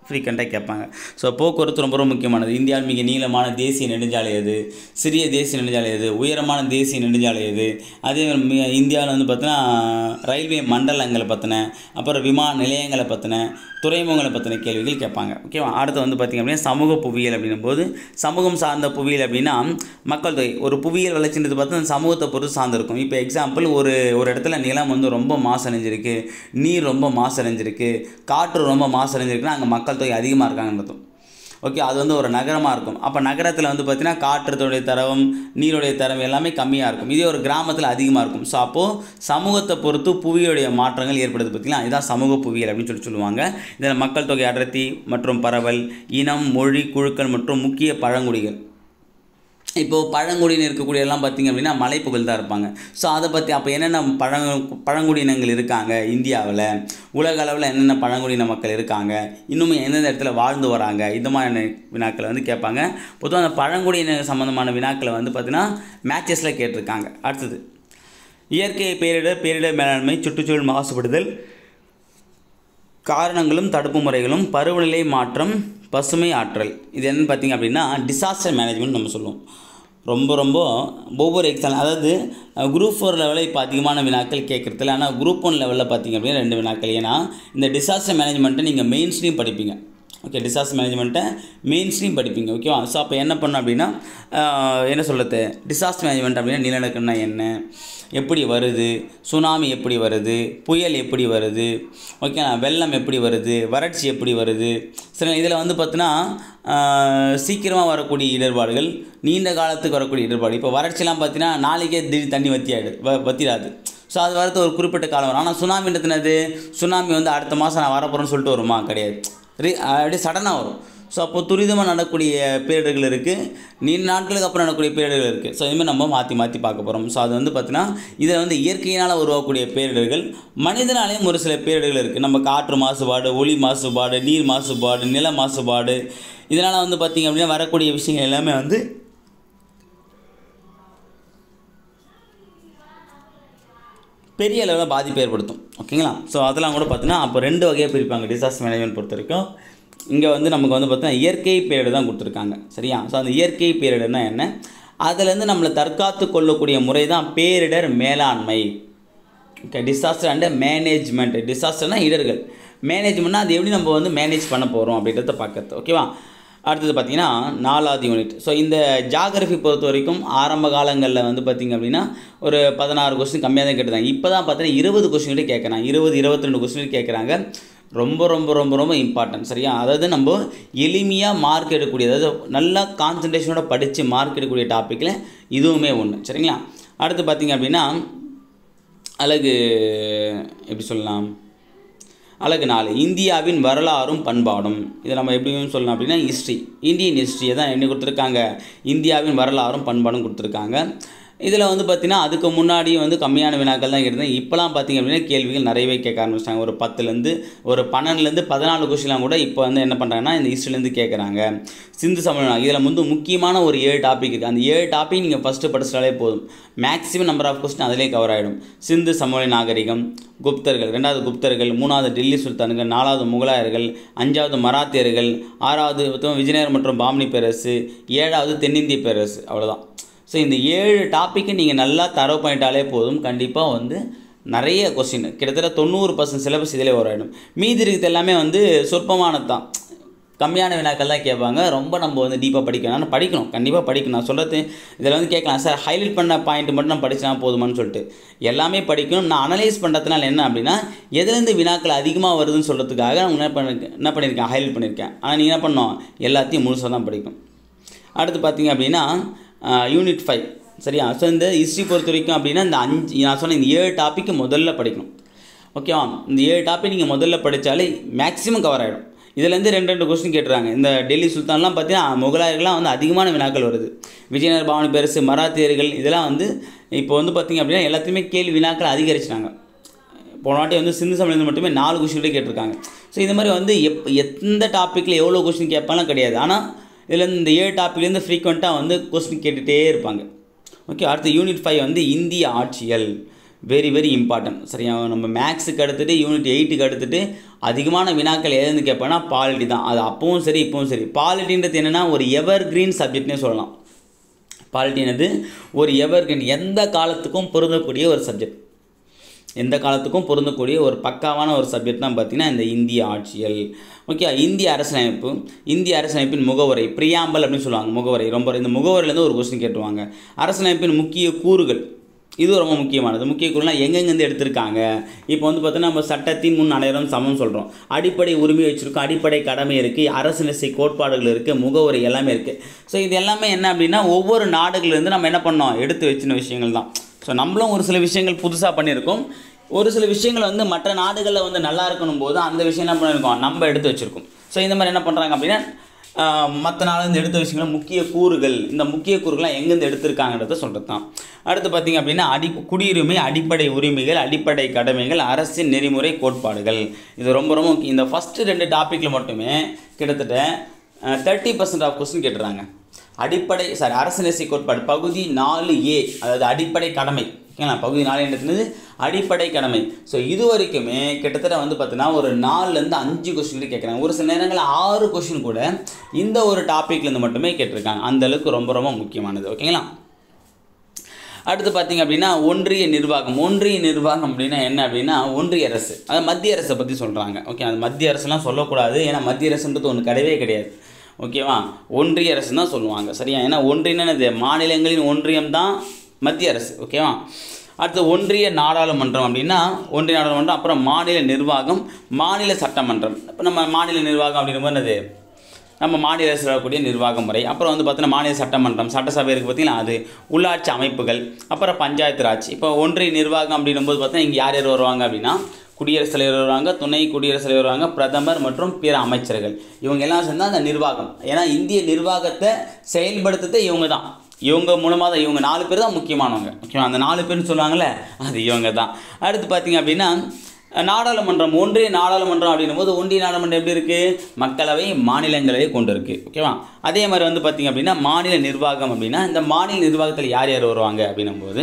A: ஃப்ரீக்வெண்ட்டாக கேட்பாங்க ஸோ போக்குவரத்து ரொம்ப ரொம்ப முக்கியமானது இந்தியாவில் மிக நீளமான தேசிய நெடுஞ்சாலை எது சிறிய தேசிய நெடுஞ்சாலை எது உயரமான தேசிய நெடுஞ்சாலை எது அதே மாதிரி மி- இந்தியாவில் வந்து பார்த்தீங்கன்னா ரயில்வே மண்டலங்களை பற்றின அப்புறம் விமான நிலையங்களை பற்றின துறைமுகங்களை பற்றின கேள்விகள் கேட்பாங்க ஓகேவா அடுத்து வந்து பார்த்திங்க அப்படின்னா சமூக புவியியல் அப்படின்னும் போது சமூகம் சார்ந்த புவியியல் அப்படின்னா மக்கள் தொகை ஒரு புவியியல் வளர்ச்சின்றது பார்த்தா அந்த சமூகத்தை பொறுத்து சார்ந்திருக்கும் இப்போ எக்ஸாம்பிள் ஒரு ஒரு இடத்துல நிலம் வந்து ரொம்ப மாசடைஞ்சிருக்கு நீர் ரொம்ப மாசடைஞ்சிருக்கு காற்று ரொம்ப மாசடைஞ்சிருக்குன்னா அங்கே மக்கள் தொகை அதிகமாக இருக்காங்கன்னு அர்த்தம் ஓகே அது வந்து ஒரு நகரமாக இருக்கும் அப்போ நகரத்தில் வந்து பார்த்திங்கன்னா காற்றுடைய தரம் நீருடைய தரம் எல்லாமே கம்மியாக இருக்கும் இதே ஒரு கிராமத்தில் அதிகமாக இருக்கும் ஸோ அப்போது சமூகத்தை பொறுத்து புவியுடைய மாற்றங்கள் ஏற்படுது பார்த்திங்களா இதுதான் சமூக புவியியல் அப்படின்னு சொல்லி சொல்லுவாங்க இதில் மக்கள் தொகை அடர்த்தி மற்றும் பரவல் இனம் மொழி குழுக்கள் மற்றும் முக்கிய பழங்குடிகள் இப்போது பழங்குடியினர் இருக்கக்கூடிய எல்லாம் பார்த்திங்க அப்படின்னா மலைப்புகழ் தான் இருப்பாங்க ஸோ அதை பற்றி அப்போ என்னென்ன பழங் பழங்குடியினங்கள் இருக்காங்க இந்தியாவில் உலக அளவில் என்னென்ன பழங்குடியின மக்கள் இருக்காங்க இன்னும் எந்தெந்த இடத்துல வாழ்ந்து வராங்க இந்த மாதிரியான வினாக்களை வந்து கேட்பாங்க பொதுவாக அந்த பழங்குடியினர் சம்மந்தமான வினாக்களை வந்து பார்த்திங்கன்னா மேட்சஸில் கேட்டிருக்காங்க அடுத்தது இயற்கை பேரிடர் பேரிடர் மேலாண்மை சுற்றுச்சூழல் மாசுபடுதல் காரணங்களும் தடுப்பு முறைகளும் பருவநிலை மாற்றம் பசுமை ஆற்றல் இது என்னன்னு பார்த்தீங்க அப்படின்னா டிசாஸ்டர் மேனேஜ்மெண்ட் நம்ம சொல்லுவோம் ரொம்ப ரொம்ப ஒவ்வொரு எக்ஸாம் அதாவது குரூப் ஃபோர் லெவலில் இப்போ அதிகமான வினாக்கள் கேட்குறதில்ல ஆனால் குரூப் ஒன் லெவலில் பார்த்தீங்க அப்படின்னா ரெண்டு வினாக்கள் ஏன்னா இந்த டிசாஸ்டர் மேனேஜ்மெண்ட்டை நீங்கள் மெயின் ஸ்ட்ரீம் படிப்பீங்க ஓகே டிசாஸ்டர் மேனேஜ்மெண்ட்டை மெயின் ஸ்ட்ரீம் படிப்பீங்க ஓகேவா ஸோ அப்போ என்ன பண்ணணும் அப்படின்னா ஆஹ், என்ன சொல்கிறது டிசாஸ்டர் மேனேஜ்மெண்ட் அப்படின்னா நிலநடுக்கம்னா என்ன எப்படி வருது சுனாமி எப்படி வருது புயல் எப்படி வருது ஓகேங்களா வெள்ளம் எப்படி வருது வறட்சி எப்படி வருது சரி இதில் வந்து பார்த்தீங்கன்னா சீக்கிரமாக வரக்கூடிய இடர்பாடுகள் நீண்ட காலத்துக்கு வரக்கூடிய இடர்பாடு இப்போ வறட்சிலாம் பார்த்தீங்கன்னா நாளைக்கே திடீர் தண்ணி வத்தி ஆகிடுது வ வத்திராது ஸோ அது வரது ஒரு குறிப்பிட்ட காலம் வரும் ஆனால் சுனாமின்றது என்னது சுனாமி வந்து அடுத்த மாதம் நான் வரப்போகிறேன்னு சொல்லிட்டு வருமா கிடையாது ரீ அப்படியே சடனாக வரும் ஸோ அப்போ துரிதமாக நடக்கக்கூடிய பேரிடர்கள் இருக்குது நீண்ட நாட்களுக்கு அப்புறம் நடக்கக்கூடிய பேரிடர்கள் இருக்குது ஸோ இதுமாதிரி நம்ம மாற்றி மாற்றி பார்க்க போகிறோம் ஸோ அது வந்து பார்த்தீங்கன்னா இதில் வந்து இயற்கையினால் உருவாக்கக்கூடிய பேரிடர்கள் மனிதனாலேயும் ஒரு சில பேரிடர்கள் இருக்குது நம்ம காற்று மாசுபாடு ஒளி மாசுபாடு நீர் மாசுபாடு நில மாசுபாடு இதனால் வந்து பார்த்திங்க அப்படின்னா வரக்கூடிய விஷயங்கள் எல்லாமே வந்து பெரிய அளவில் பாதிப்பு ஏற்படுத்தும் ஓகேங்களா ஸோ அதெல்லாம் கூட பார்த்தீங்கன்னா அப்போ ரெண்டு வகையாக பிரிப்பாங்க டிசாஸ்டர் மேனேஜ்மெண்ட் பொறுத்த வரைக்கும் இங்கே வந்து நமக்கு வந்து பார்த்தீங்கன்னா இயற்கை பேரிடர் தான் கொடுத்துருக்காங்க சரியா ஸோ அந்த இயற்கை பேரிடர்னா என்ன அதுலேருந்து நம்மளை தற்காத்து கொள்ளக்கூடிய முறை தான் பேரிடர் மேலாண்மை ஓகே டிசாஸ்டர் அண்ட் மேனேஜ்மெண்ட் டிசாஸ்டர்னா இடர்கள் மேனேஜ்மெண்ட்னா அது எப்படி நம்ம வந்து மேனேஜ் பண்ண போகிறோம் அப்படின்றத பார்க்கறது ஓகேவா அடுத்தது பார்த்தீங்கன்னா நாலாவது யூனிட் ஸோ இந்த ஜாகிரஃபி பொறுத்த வரைக்கும் ஆரம்ப காலங்களில் வந்து பார்த்திங்க அப்படின்னா ஒரு பதினாறு கொஸ்டின் கம்மியாக தான் கேட்டுருந்தாங்க இப்போ தான் பார்த்தீங்கன்னா இருபது கொஸ்டின் கிட்ட கேட்குறாங்க இருபது இருபத்தி ரெண்டு கொஸ்டின் கேட்குறாங்க ரொம்ப ரொம்ப ரொம்ப ரொம்ப இம்பார்ட்டன்ட் சரியா அதாவது நம்ம எளிமையாக மார்க் எடுக்கக்கூடிய அதாவது நல்லா கான்சன்ட்ரேஷனோட படித்து மார்க் எடுக்கக்கூடிய டாப்பிக்கில் இதுவுமே ஒன்று சரிங்களா அடுத்து பார்த்திங்க அப்படின்னா அழகு எப்படி சொல்லலாம் அழகு நாலு இந்தியாவின் வரலாறும் பண்பாடும் இதை நம்ம எப்படியும் சொல்லலாம் அப்படின்னா ஹிஸ்ட்ரி இந்தியன் ஹிஸ்ட்ரியை தான் என்ன கொடுத்துருக்காங்க இந்தியாவின் வரலாறும் பண்பாடும் கொடுத்துருக்காங்க இதில் வந்து பார்த்திங்கன்னா அதுக்கு முன்னாடி வந்து கம்மியான வினாக்கள் தான் இருந்தது இப்போலாம் பார்த்திங்க அப்படின்னா கேள்விகள் நிறையவே கேட்க ஆரம்பிச்சிட்டாங்க ஒரு பத்துலேருந்து ஒரு பன்னெண்டுலேருந்து பதினாலு கொஸ்டின்லாம் கூட இப்போ வந்து என்ன பண்ணுறாங்கன்னா இந்த ஹிஸ்ட்ரிலேருந்து கேட்குறாங்க சிந்து சமயம் இதில் வந்து முக்கியமான ஒரு ஏழு டாபிக் இருக்குது அந்த ஏழு டாபிக் நீங்கள் ஃபஸ்ட்டு படிச்சிட்டாலே போதும் மேக்ஸிமம் நம்பர் ஆஃப் கொஸ்டின் அதிலே கவர் ஆகிடும் சிந்து சமவெளி நாகரிகம் குப்தர்கள் ரெண்டாவது குப்தர்கள் மூணாவது டெல்லி சுல்தான்கள் நாலாவது முகலாயர்கள் அஞ்சாவது மராத்தியர்கள் ஆறாவது மொத்தம் விஜயநகர் மற்றும் பாம்னி பேரரசு ஏழாவது தென்னிந்திய பேரரசு அவ்வளோதான் ஸோ இந்த ஏழு டாப்பிக்கை நீங்கள் நல்லா தரவு பண்ணிட்டாலே போதும் கண்டிப்பாக வந்து நிறைய கொஸ்டின் கிட்டத்தட்ட தொண்ணூறு பர்சன்ட் சிலபஸ் இதிலே வராயிடும் மீதி இருக்கிறது எல்லாமே வந்து சொற்பமானது தான் கம்மியான வினாக்கள் தான் கேட்பாங்க ரொம்ப நம்ம வந்து டீப்பாக படிக்கணும் ஆனால் படிக்கணும் கண்டிப்பாக படிக்கணும் நான் சொல்கிறது இதில் வந்து கேட்கலாம் சார் ஹைலைட் பண்ண பாயிண்ட் மட்டும் நான் படிச்சா போதுமான்னு சொல்லிட்டு எல்லாமே படிக்கணும் நான் அனலைஸ் பண்ணுறதுனால என்ன அப்படின்னா எதுலேருந்து வினாக்கள் அதிகமாக வருதுன்னு சொல்கிறதுக்காக நான் என்ன பண்ணிருக்கேன் என்ன பண்ணியிருக்கேன் ஹைலைட் பண்ணியிருக்கேன் ஆனால் நீங்கள் என்ன பண்ணணும் எல்லாத்தையும் முழுசாக தான் படிக்கும் அடுத்து பார்த்தீங்க அப்படின்னா யூனிட் ஃபைவ் சரியா ஸோ இந்த ஹிஸ்ட்ரி பொறுத்த வரைக்கும் அப்படின்னா இந்த அஞ்சு நான் சொன்ன இந்த ஏழு டாப்பிக்கு முதல்ல படிக்கணும் ஓகேவா இந்த ஏழு டாபிக் நீங்கள் முதல்ல படித்தாலே மேக்ஸிமம் கவர் ஆகிடும் இதுலேருந்து ரெண்டு ரெண்டு கொஸ்டின் கேட்டுறாங்க இந்த டெல்லி சுல்தான்லாம் பார்த்தீங்கன்னா முகலாயர்கள்லாம் வந்து அதிகமான வினாக்கள் வருது விஜயநகர் பவானி பேரரசு மராத்தியர்கள் இதெல்லாம் வந்து இப்போ வந்து பார்த்திங்க அப்படின்னா எல்லாத்தையுமே கேள்வி வினாக்கள் அதிகரிச்சிட்டாங்க போன வாட்டி வந்து சிந்து சமயம் மட்டுமே நாலு கொஸ்டின் கூட கேட்டிருக்காங்க ஸோ இந்த மாதிரி வந்து எப் எந்த டாப்பிக்கில் எவ்வளோ கொஸ்டின் கேட்பாலாம் கிடையாது ஆனால் இதில் இந்த ஏழு டாப்பிக்லேருந்து ஃப்ரீக்வெண்ட்டாக வந்து கொஸ்டின் கேட்டுகிட்டே இருப்பாங்க ஓகே அடுத்து யூனிட் ஃபைவ் வந்து இந்திய ஆட்சியல் வெரி வெரி இம்பார்ட்டன்ட் சரியா நம்ம மேக்ஸுக்கு அடுத்துட்டு யூனிட் எயிட்டுக்கு அடுத்துட்டு அதிகமான வினாக்கள் எதுன்னு கேட்பேன்னா பாலிட்டி தான் அது அப்பவும் சரி இப்பவும் சரி பாலிட்டின்றது என்னென்னா ஒரு எவர் கிரீன் சப்ஜெக்ட்னே சொல்லலாம் பாலிட்டினது ஒரு எவர் கிரீன் எந்த காலத்துக்கும் பொருந்தக்கூடிய ஒரு சப்ஜெக்ட் எந்த காலத்துக்கும் பொருந்தக்கூடிய ஒரு பக்காவான ஒரு சப்ஜெக்ட் தான் பார்த்தீங்கன்னா இந்த இந்திய ஆட்சியல் ஓகே இந்திய அரசியலமைப்பு இந்திய அரசியலமைப்பின் முகவரை பிரியாம்பல் அப்படின்னு சொல்லுவாங்க முகவரை ரொம்ப இந்த முகவரிலேருந்து ஒரு கொஸ்டின் கேட்டுருவாங்க அரசியலமைப்பின் முக்கிய கூறுகள் இது ரொம்ப முக்கியமானது முக்கிய கூறுலாம் எங்கெங்கேருந்து எடுத்திருக்காங்க இப்போ வந்து பார்த்தீங்கன்னா நம்ம சட்டத்தின் முன் அனைவரும் சமம் சொல்கிறோம் அடிப்படை உரிமை வச்சுருக்கோம் அடிப்படை கடமை இருக்குது அரசு நிசை கோட்பாடுகள் இருக்குது முகவரி எல்லாமே இருக்குது ஸோ இது எல்லாமே என்ன அப்படின்னா ஒவ்வொரு நாடுகள்லேருந்து நம்ம என்ன பண்ணோம் எடுத்து வச்சின விஷயங்கள் தான் ஸோ நம்மளும் ஒரு சில விஷயங்கள் புதுசாக பண்ணியிருக்கோம் ஒரு சில விஷயங்கள் வந்து மற்ற நாடுகளில் வந்து நல்லா இருக்கணும் போது அந்த விஷயம் என்ன பண்ணியிருக்கோம் நம்ம எடுத்து வச்சுருக்கோம் ஸோ இந்த மாதிரி என்ன பண்ணுறாங்க அப்படின்னா மற்ற நாளிலேருந்து எடுத்த விஷயங்கள் முக்கிய கூறுகள் இந்த முக்கிய கூறுகள்லாம் எங்கேருந்து எடுத்திருக்காங்கிறத சொல்கிறது தான் அடுத்து பார்த்திங்க அப்படின்னா அடி குடியுரிமை அடிப்படை உரிமைகள் அடிப்படை கடமைகள் அரசின் நெறிமுறை கோட்பாடுகள் இது ரொம்ப ரொம்ப முக்கியம் இந்த ஃபஸ்ட்டு ரெண்டு டாப்பிக்கில் மட்டுமே கிட்டத்தட்ட தேர்ட்டி பர்சன்ட் ஆஃப் கொஸ்டின் கேட்டுறாங்க அடிப்படை சாரி அரசியலரசி கோட்பாடு பகுதி நாலு ஏ அதாவது அடிப்படை கடமை ஓகேங்களா பகுதி நாலு என்னது அடிப்படை கடமை ஸோ இது வரைக்குமே கிட்டத்தட்ட வந்து பார்த்தீங்கன்னா ஒரு நாலுலேருந்து அஞ்சு கொஸ்டின் கேட்குறாங்க ஒரு சில நேரங்களில் ஆறு கொஸ்டின் கூட இந்த ஒரு டாப்பிக்லேருந்து மட்டுமே கேட்டிருக்காங்க அந்த அளவுக்கு ரொம்ப ரொம்ப முக்கியமானது ஓகேங்களா அடுத்து பார்த்தீங்க அப்படின்னா ஒன்றிய நிர்வாகம் ஒன்றிய நிர்வாகம் அப்படின்னா என்ன அப்படின்னா ஒன்றிய அரசு அது மத்திய அரசை பற்றி சொல்கிறாங்க ஓகே அந்த மத்திய அரசுலாம் சொல்லக்கூடாது ஏன்னா மத்திய அரசுன்றது ஒன்று கிடையவே கிடையாது ஓகேவா ஒன்றிய அரசு தான் சொல்லுவாங்க சரியா ஏன்னா ஒன்றியனது மாநிலங்களின் ஒன்றியம் தான் மத்திய அரசு ஓகேவா அடுத்து ஒன்றிய நாடாளுமன்றம் அப்படின்னா ஒன்றிய நாடாளுமன்றம் அப்புறம் மாநில நிர்வாகம் மாநில சட்டமன்றம் இப்போ நம்ம மாநில நிர்வாகம் அப்படின்ற என்னது நம்ம மாநில அரசு வரக்கூடிய நிர்வாக முறை அப்புறம் வந்து பார்த்தீங்கன்னா மாநில சட்டமன்றம் சட்டசபை இருக்குது பார்த்தீங்கன்னா அது உள்ளாட்சி அமைப்புகள் அப்புறம் பஞ்சாயத்து ராஜ் இப்போ ஒன்றிய நிர்வாகம் அப்படின்னும்போது பார்த்தீங்கன்னா இங்கே யார் யார் வருவாங்க அப்படின்னா குடியரசுத் தலைவர் வருவாங்க துணை குடியரசுத் தலைவர் வருவாங்க பிரதமர் மற்றும் பிற அமைச்சர்கள் இவங்க எல்லாம் சேர்ந்து அந்த நிர்வாகம் ஏன்னா இந்திய நிர்வாகத்தை செயல்படுத்துறதே இவங்க தான் இவங்க மூலமாக தான் இவங்க நாலு பேர் தான் முக்கியமானவங்க ஓகேவா அந்த நாலு பேர்னு சொல்லுவாங்கள்ல அது இவங்க தான் அடுத்து பார்த்தீங்க அப்படின்னா நாடாளுமன்றம் ஒன்றிய நாடாளுமன்றம் அப்படின்னும் போது ஒன்றிய நாடாளுமன்றம் எப்படி இருக்குது மக்களவை மாநிலங்களவை கொண்டு இருக்குது ஓகேவா அதே மாதிரி வந்து பார்த்திங்க அப்படின்னா மாநில நிர்வாகம் அப்படின்னா இந்த மாநில நிர்வாகத்தில் யார் யார் வருவாங்க அப்படின்னும் போது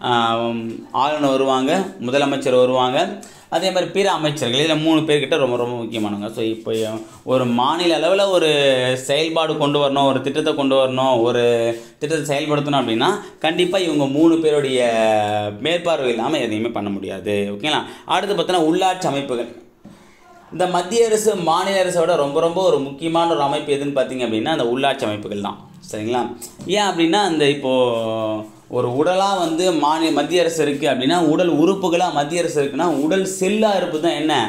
A: ஆளுநர் வருவாங்க முதலமைச்சர் வருவாங்க அதே மாதிரி பிற அமைச்சர்கள் இதில் மூணு பேர்கிட்ட ரொம்ப ரொம்ப முக்கியமானவங்க ஸோ இப்போ ஒரு மாநில அளவில் ஒரு செயல்பாடு கொண்டு வரணும் ஒரு திட்டத்தை கொண்டு வரணும் ஒரு திட்டத்தை செயல்படுத்தணும் அப்படின்னா கண்டிப்பாக இவங்க மூணு பேருடைய மேற்பார்வை இல்லாமல் எதையுமே பண்ண முடியாது ஓகேங்களா அடுத்து பார்த்தோன்னா உள்ளாட்சி அமைப்புகள் இந்த மத்திய அரசு மாநில அரசோட ரொம்ப ரொம்ப ஒரு முக்கியமான ஒரு அமைப்பு எதுன்னு பார்த்தீங்க அப்படின்னா அந்த உள்ளாட்சி அமைப்புகள் தான் சரிங்களா ஏன் அப்படின்னா அந்த இப்போது ஒரு உடலாக வந்து மாநில மத்திய அரசு இருக்குது அப்படின்னா உடல் உறுப்புகளாக மத்திய அரசு இருக்குன்னா உடல் செல்லாக இருப்பு தான் என்ன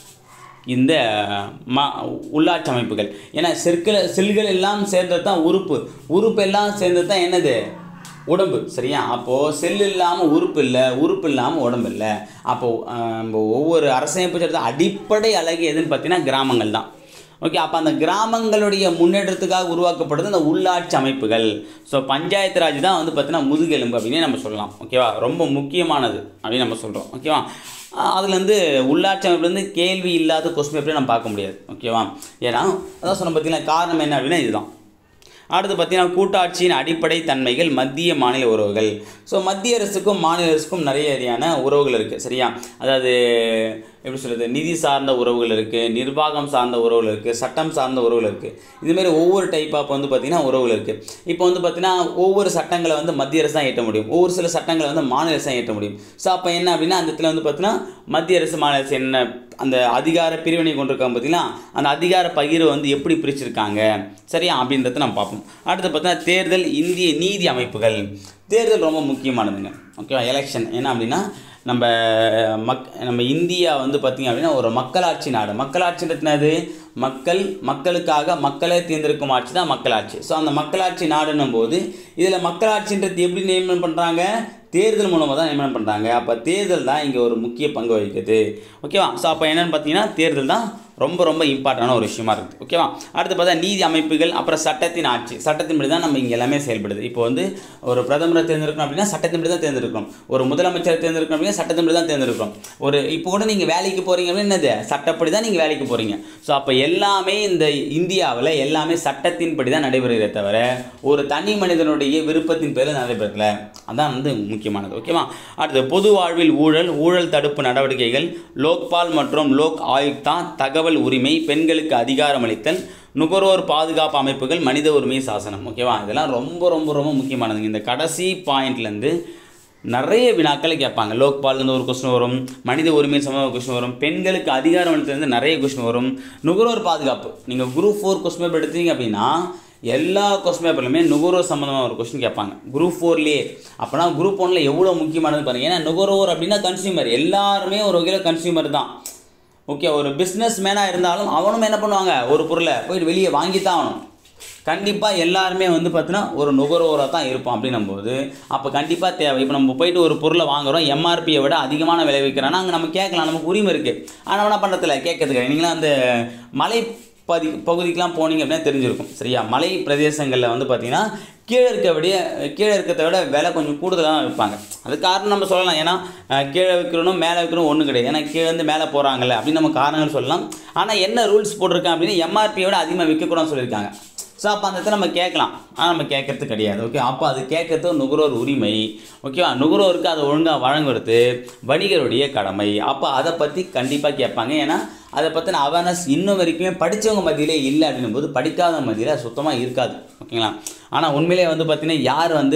A: இந்த ம உள்ளாட்சி அமைப்புகள் ஏன்னா செற்கள் செல்கள் எல்லாம் சேர்ந்தது தான் உறுப்பு உறுப்பு எல்லாம் சேர்ந்தது தான் என்னது உடம்பு சரியா அப்போது செல் இல்லாமல் உறுப்பு இல்லை உறுப்பு இல்லாமல் உடம்பு இல்லை அப்போது நம்ம ஒவ்வொரு அரசமைப்பு சட்டத்தை அடிப்படை அழகு எதுன்னு பார்த்தீங்கன்னா கிராமங்கள் தான் ஓகே அப்போ அந்த கிராமங்களுடைய முன்னேற்றத்துக்காக உருவாக்கப்படுறது அந்த உள்ளாட்சி அமைப்புகள் ஸோ பஞ்சாயத்து ராஜ் தான் வந்து பார்த்தீங்கன்னா முதுகெலும்பு அப்படின்னு நம்ம சொல்லலாம் ஓகேவா ரொம்ப முக்கியமானது அப்படின்னு நம்ம சொல்கிறோம் ஓகேவா அதுலேருந்து உள்ளாட்சி அமைப்புலேருந்து கேள்வி இல்லாத கொஸ்டின் பேப்பரே நம்ம பார்க்க முடியாது ஓகேவா ஏன்னா அதான் சொன்ன பார்த்தீங்கன்னா காரணம் என்ன அப்படின்னா இதுதான் அடுத்து பார்த்தீங்கன்னா கூட்டாட்சியின் அடிப்படை தன்மைகள் மத்திய மாநில உறவுகள் ஸோ மத்திய அரசுக்கும் மாநில அரசுக்கும் நிறைய வகையான உறவுகள் இருக்குது சரியா அதாவது எப்படி சொல்கிறது நிதி சார்ந்த உறவுகள் இருக்குது நிர்வாகம் சார்ந்த உறவுகள் இருக்குது சட்டம் சார்ந்த உறவுகள் இருக்குது இதுமாரி ஒவ்வொரு டைப் ஆஃப் வந்து பார்த்திங்கன்னா உறவுகள் இருக்குது இப்போ வந்து பார்த்திங்கன்னா ஒவ்வொரு சட்டங்களை வந்து மத்திய அரசு தான் ஏற்ற முடியும் ஒவ்வொரு சில சட்டங்களை வந்து மாநில அரசு தான் ஏற்ற முடியும் ஸோ அப்போ என்ன அப்படின்னா அந்த இடத்துல வந்து பார்த்திங்கன்னா மத்திய அரசு மாநில அரசு என்ன அந்த அதிகார பிரிவினை கொண்டிருக்காங்க பார்த்தீங்கன்னா அந்த அதிகார பகிர்வை வந்து எப்படி பிரிச்சிருக்காங்க சரியா அப்படின்றத நம்ம பார்ப்போம் அடுத்து பார்த்தீங்கன்னா தேர்தல் இந்திய நீதி அமைப்புகள் தேர்தல் ரொம்ப முக்கியமானதுங்க ஓகேவா எலெக்ஷன் என்ன அப்படின்னா நம்ம மக் நம்ம இந்தியா வந்து பார்த்திங்க அப்படின்னா ஒரு மக்களாட்சி நாடு மக்களாட்சின்றது என்னது மக்கள் மக்களுக்காக மக்களே தேர்ந்தெடுக்கும் ஆட்சி தான் மக்களாட்சி ஸோ அந்த மக்களாட்சி நாடுன்னும் போது இதில் மக்களாட்சின்றது எப்படி நியமனம் பண்ணுறாங்க தேர்தல் மூலமாக தான் நியமனம் பண்ணுறாங்க அப்போ தேர்தல் தான் இங்கே ஒரு முக்கிய பங்கு வகிக்குது ஓகேவா ஸோ அப்போ என்னென்னு பார்த்தீங்கன்னா தேர்தல் தான் ரொம்ப ரொம்ப இம்பார்ட்டண்டான ஒரு விஷயமா இருக்குது ஓகேவா அடுத்து பார்த்தா நீதி அமைப்புகள் அப்புறம் சட்டத்தின் ஆட்சி சட்டத்தின்படி தான் நம்ம இங்கே எல்லாமே செயல்படுது இப்போ வந்து ஒரு பிரதமரை தேர்ந்தெடுக்கணும் அப்படின்னா சட்டத்தின்படி தான் தேர்ந்தெடுக்கணும் ஒரு முதலமைச்சரை தேர்ந்தெடுக்கணும் அப்படின்னா சட்டத்தின்படி தான் தேர்ந்தெடுக்கணும் ஒரு இப்போ கூட நீங்கள் வேலைக்கு போகிறீங்க அப்படின்னா என்னது சட்டப்படி தான் நீங்கள் வேலைக்கு போகிறீங்க ஸோ அப்போ எல்லாமே இந்த இந்தியாவில் எல்லாமே சட்டத்தின்படி தான் நடைபெறுகிறே தவிர ஒரு தனி மனிதனுடைய விருப்பத்தின் பேரில் நடைபெறல அதான் வந்து முக்கியமானது ஓகேவா அடுத்து பொது வாழ்வில் ஊழல் ஊழல் தடுப்பு நடவடிக்கைகள் லோக்பால் மற்றும் லோக் ஆயுக்தா தகவல் உரிமை பெண்களுக்கு அதிகாரமளித்தல் நுகர்வோர் பாதுகாப்பு அமைப்புகள் மனித உரிமை சாசனம் ஓகேவா இதெல்லாம் ரொம்ப ரொம்ப ரொம்ப முக்கியமானதுங்க இந்த கடைசி பாயிண்ட்லேருந்து நிறைய வினாக்களை கேட்பாங்க லோக்பால்லேருந்து ஒரு கொஸ்டின் வரும் மனித உரிமை சம்பந்தமாக ஒரு கொஸ்டின் வரும் பெண்களுக்கு அதிகாரம் அளித்ததுலேருந்து நிறைய கொஸ்டின் வரும் நுகர்வோர் பாதுகாப்பு நீங்கள் குரூப் ஃபோர் கொஸ்டின் பேப்பர் எடுத்தீங்க அப்படின்னா எல்லா கொஸ்டின் பேப்பர்லையுமே நுகர்வோர் சம்மந்தமாக ஒரு கொஸ்டின் கேட்பாங்க குரூப் ஃபோர்லேயே அப்போனா குரூப் ஒன்ல எவ்வளோ முக்கியமானது பாருங்க ஏன்னா நுகர்வோர் அப்படின்னா கன்சியூமர் எல்லாருமே ஒரு வகையில் கன்சியூமர் தான் ஓகே ஒரு பிஸ்னஸ் மேனாக இருந்தாலும் அவனும் என்ன பண்ணுவாங்க ஒரு பொருளை போயிட்டு வெளியே வாங்கி தான் ஆகணும் கண்டிப்பாக எல்லாருமே வந்து பார்த்தீங்கன்னா ஒரு நுகர்வோராக தான் இருப்போம் அப்படின்னும் போது அப்போ கண்டிப்பாக தேவை இப்போ நம்ம போயிட்டு ஒரு பொருளை வாங்குறோம் எம்ஆர்பியை விட அதிகமான விலை விற்கிறான்னா அங்கே நம்ம கேட்கலாம் நமக்கு உரிமை இருக்குது ஆனால் என்ன பண்ணுறதில்ல கேட்கறதுக்கு நீங்களாம் அந்த மலை பதி பகுதிக்கெலாம் போனீங்க அப்படின்னா தெரிஞ்சிருக்கும் சரியா மலை பிரதேசங்களில் வந்து பார்த்தீங்கன்னா கீழே இருக்க விட கீழே இருக்கிறத விட விலை கொஞ்சம் கூடுதலாக தான் விற்பாங்க அது காரணம் நம்ம சொல்லலாம் ஏன்னா அஹ், கீழே விற்கிறனும் மேலே விற்கிறனும் ஒன்றும் கிடையாது ஏன்னா கீழே இருந்து மேலே போகிறாங்கல்ல அப்படின்னு நம்ம காரணங்கள் சொல்லலாம் ஆனால் என்ன ரூல்ஸ் போட்டிருக்காங்க அப்படின்னு எம்ஆர்பியை விட அதிகமாக விற்கக்கூடாதுன்னு சொல்லியிருக்காங்க ஸோ அப்போ அந்த இடத்துல நம்ம கேட்கலாம் ஆனால் நம்ம கேட்கறது கிடையாது ஓகே அப்போ அது கேட்கறது ஒரு நுகர்வோர் உரிமை ஓகேவா நுகர்வோருக்கு அதை ஒழுங்காக வழங்குறது வணிகருடைய கடமை அப்போ அதை பற்றி கண்டிப்பாக கேட்பாங்க ஏன்னா அதை பற்றின அவேர்னஸ் இன்னும் வரைக்குமே படித்தவங்க மத்தியிலே இல்லை அப்படின்னும் போது படிக்காத மத்தியில் சுத்தமாக இருக்காது ஓகேங்களா ஆனால் உண்மையிலே வந்து பார்த்தீங்கன்னா யார் வந்து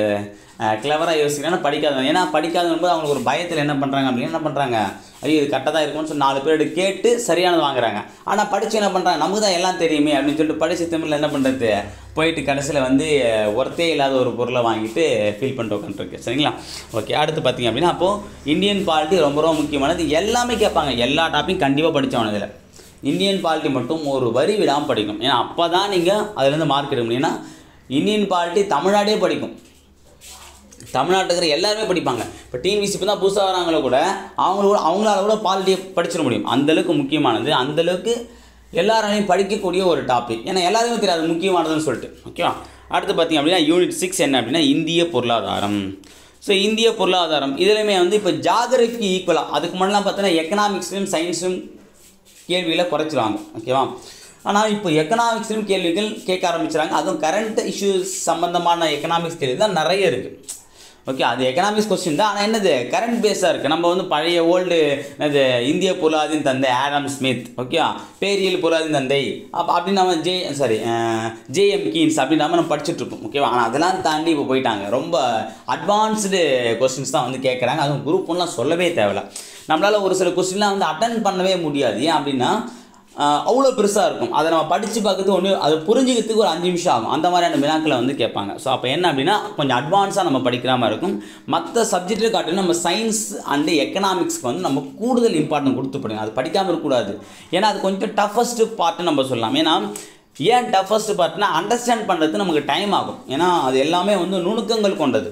A: கிளவராக யோசிக்கிறாங்கன்னா படிக்காதவங்க ஏன்னா படிக்காதவங்க போது அவங்களுக்கு ஒரு பயத்தில் என்ன பண்ணுறாங்க அப்படின்னு என்ன பண்ணுறாங்க ஐயோ இது கரெக்டாக தான் இருக்கும்னு சொல்லி நாலு பேர் கேட்டு சரியானது வாங்குறாங்க ஆனால் படித்து என்ன பண்ணுறாங்க நமக்கு தான் எல்லாம் தெரியுமே அப்படின்னு சொல்லிட்டு படித்த தமிழில் என்ன பண்ணுறது போயிட்டு கடைசியில் வந்து ஒர்த்தே இல்லாத ஒரு பொருளை வாங்கிட்டு ஃபீல் பண்ணிட்டு உட்காந்துருக்கு சரிங்களா ஓகே அடுத்து பார்த்தீங்க அப்படின்னா அப்போது இந்தியன் பாலிட்டி ரொம்ப ரொம்ப முக்கியமானது எல்லாமே கேட்பாங்க எல்லா டாப்பிக்கும் கண்டிப்பாக படித்தவன இதில் இந்தியன் பாலிட்டி மட்டும் ஒரு வரி விடாமல் படிக்கணும் ஏன்னா அப்போ தான் நீங்கள் அதுலேருந்து மார்க் எடுக்க முடியும் ஏன்னா இந்தியன் பாலிட்டி தமிழ்நாடே படிக்கும் தமிழ்நாட்டுக்கு இருக்கிற எல்லாருமே படிப்பாங்க இப்போ டிஎன்பிசி இப்போ தான் புதுசாக வராங்களோ கூட அவங்களோட அவங்களால கூட பாலிட்டியை படிச்சிட முடியும் அந்தளவுக்கு முக்கியமானது அந்தளவுக்கு எல்லாராலையும் படிக்கக்கூடிய ஒரு டாபிக் ஏன்னா எல்லாருமே தெரியாது முக்கியமானதுன்னு சொல்லிட்டு ஓகேவா அடுத்து பார்த்தீங்க அப்படின்னா யூனிட் சிக்ஸ் என்ன அப்படின்னா இந்திய பொருளாதாரம் ஸோ இந்திய பொருளாதாரம் இதுலையுமே வந்து இப்போ ஜாகிரபிக்கு ஈக்குவலாக அதுக்கு முன்னெல்லாம் பார்த்தீங்கன்னா எக்கனாமிக்ஸ்லையும் சயின்ஸும் கேள்விகளை குறைச்சிருவாங்க ஓகேவா ஆனால் இப்போ எக்கனாமிக்ஸ்லையும் கேள்விகள் கேட்க ஆரம்பிச்சிட்டாங்க அதுவும் கரண்ட் இஷ்யூஸ் சம்மந்தமான எக்கனாமிக்ஸ் கேள்வி தான் நிறைய இருக்குது ஓகே அது எக்கனாமிக்ஸ் கொஸ்டின் தான் ஆனால் என்னது கரண்ட் பேஸாக இருக்குது நம்ம வந்து பழைய ஓல்டு என்னது இந்திய பொருளாதாரின் தந்தை ஆடம் ஸ்மித் ஓகே பேரியல் பொருளாதாரின் தந்தை அப்போ அப்படின்னு நம்ம ஜே சாரி ஜேஎம் கீன்ஸ் அப்படின்னு நம்ம படிச்சுட்டு இருப்போம் ஓகேவா ஆனால் அதெல்லாம் தாண்டி இப்போ போயிட்டாங்க ரொம்ப அட்வான்ஸ்டு கொஸ்டின்ஸ் தான் வந்து கேட்குறாங்க அதுவும் குரூப் ஒன்றுலாம் சொல்லவே தேவையில்ல நம்மளால் ஒரு சில கொஸ்டின்லாம் வந்து அட்டன் பண்ணவே முடியாது ஏன் அப்படின்னா ஆஹ் அவ்வளோ பெருசாக இருக்கும் அதை நம்ம படித்து பார்க்கறது ஒன்று அது புரிஞ்சுக்கிறதுக்கு ஒரு அஞ்சு நிமிஷம் ஆகும் அந்த மாதிரியான வினாக்களை வந்து கேட்பாங்க ஸோ அப்போ என்ன அப்படின்னா கொஞ்சம் அட்வான்ஸாக நம்ம படிக்கிற மாதிரி இருக்கும் மற்ற சப்ஜெக்ட்டை காட்டிலும் நம்ம சயின்ஸ் அண்டு எக்கனாமிக்ஸ்க்கு வந்து நம்ம கூடுதல் இம்பார்ட்டன்ட் கொடுத்து படிக்கணும் அது படிக்காமல் இருக்கக்கூடாது ஏன்னா அது கொஞ்சம் டஃபஸ்ட்டு பார்ட்டு நம்ம சொல்லலாம் ஏன்னா ஏன் டஃபஸ்ட் பார்ட்னா அண்டர்ஸ்டாண்ட் பண்ணுறது நமக்கு டைம் ஆகும் ஏன்னா அது எல்லாமே வந்து நுணுக்கங்கள் கொண்டது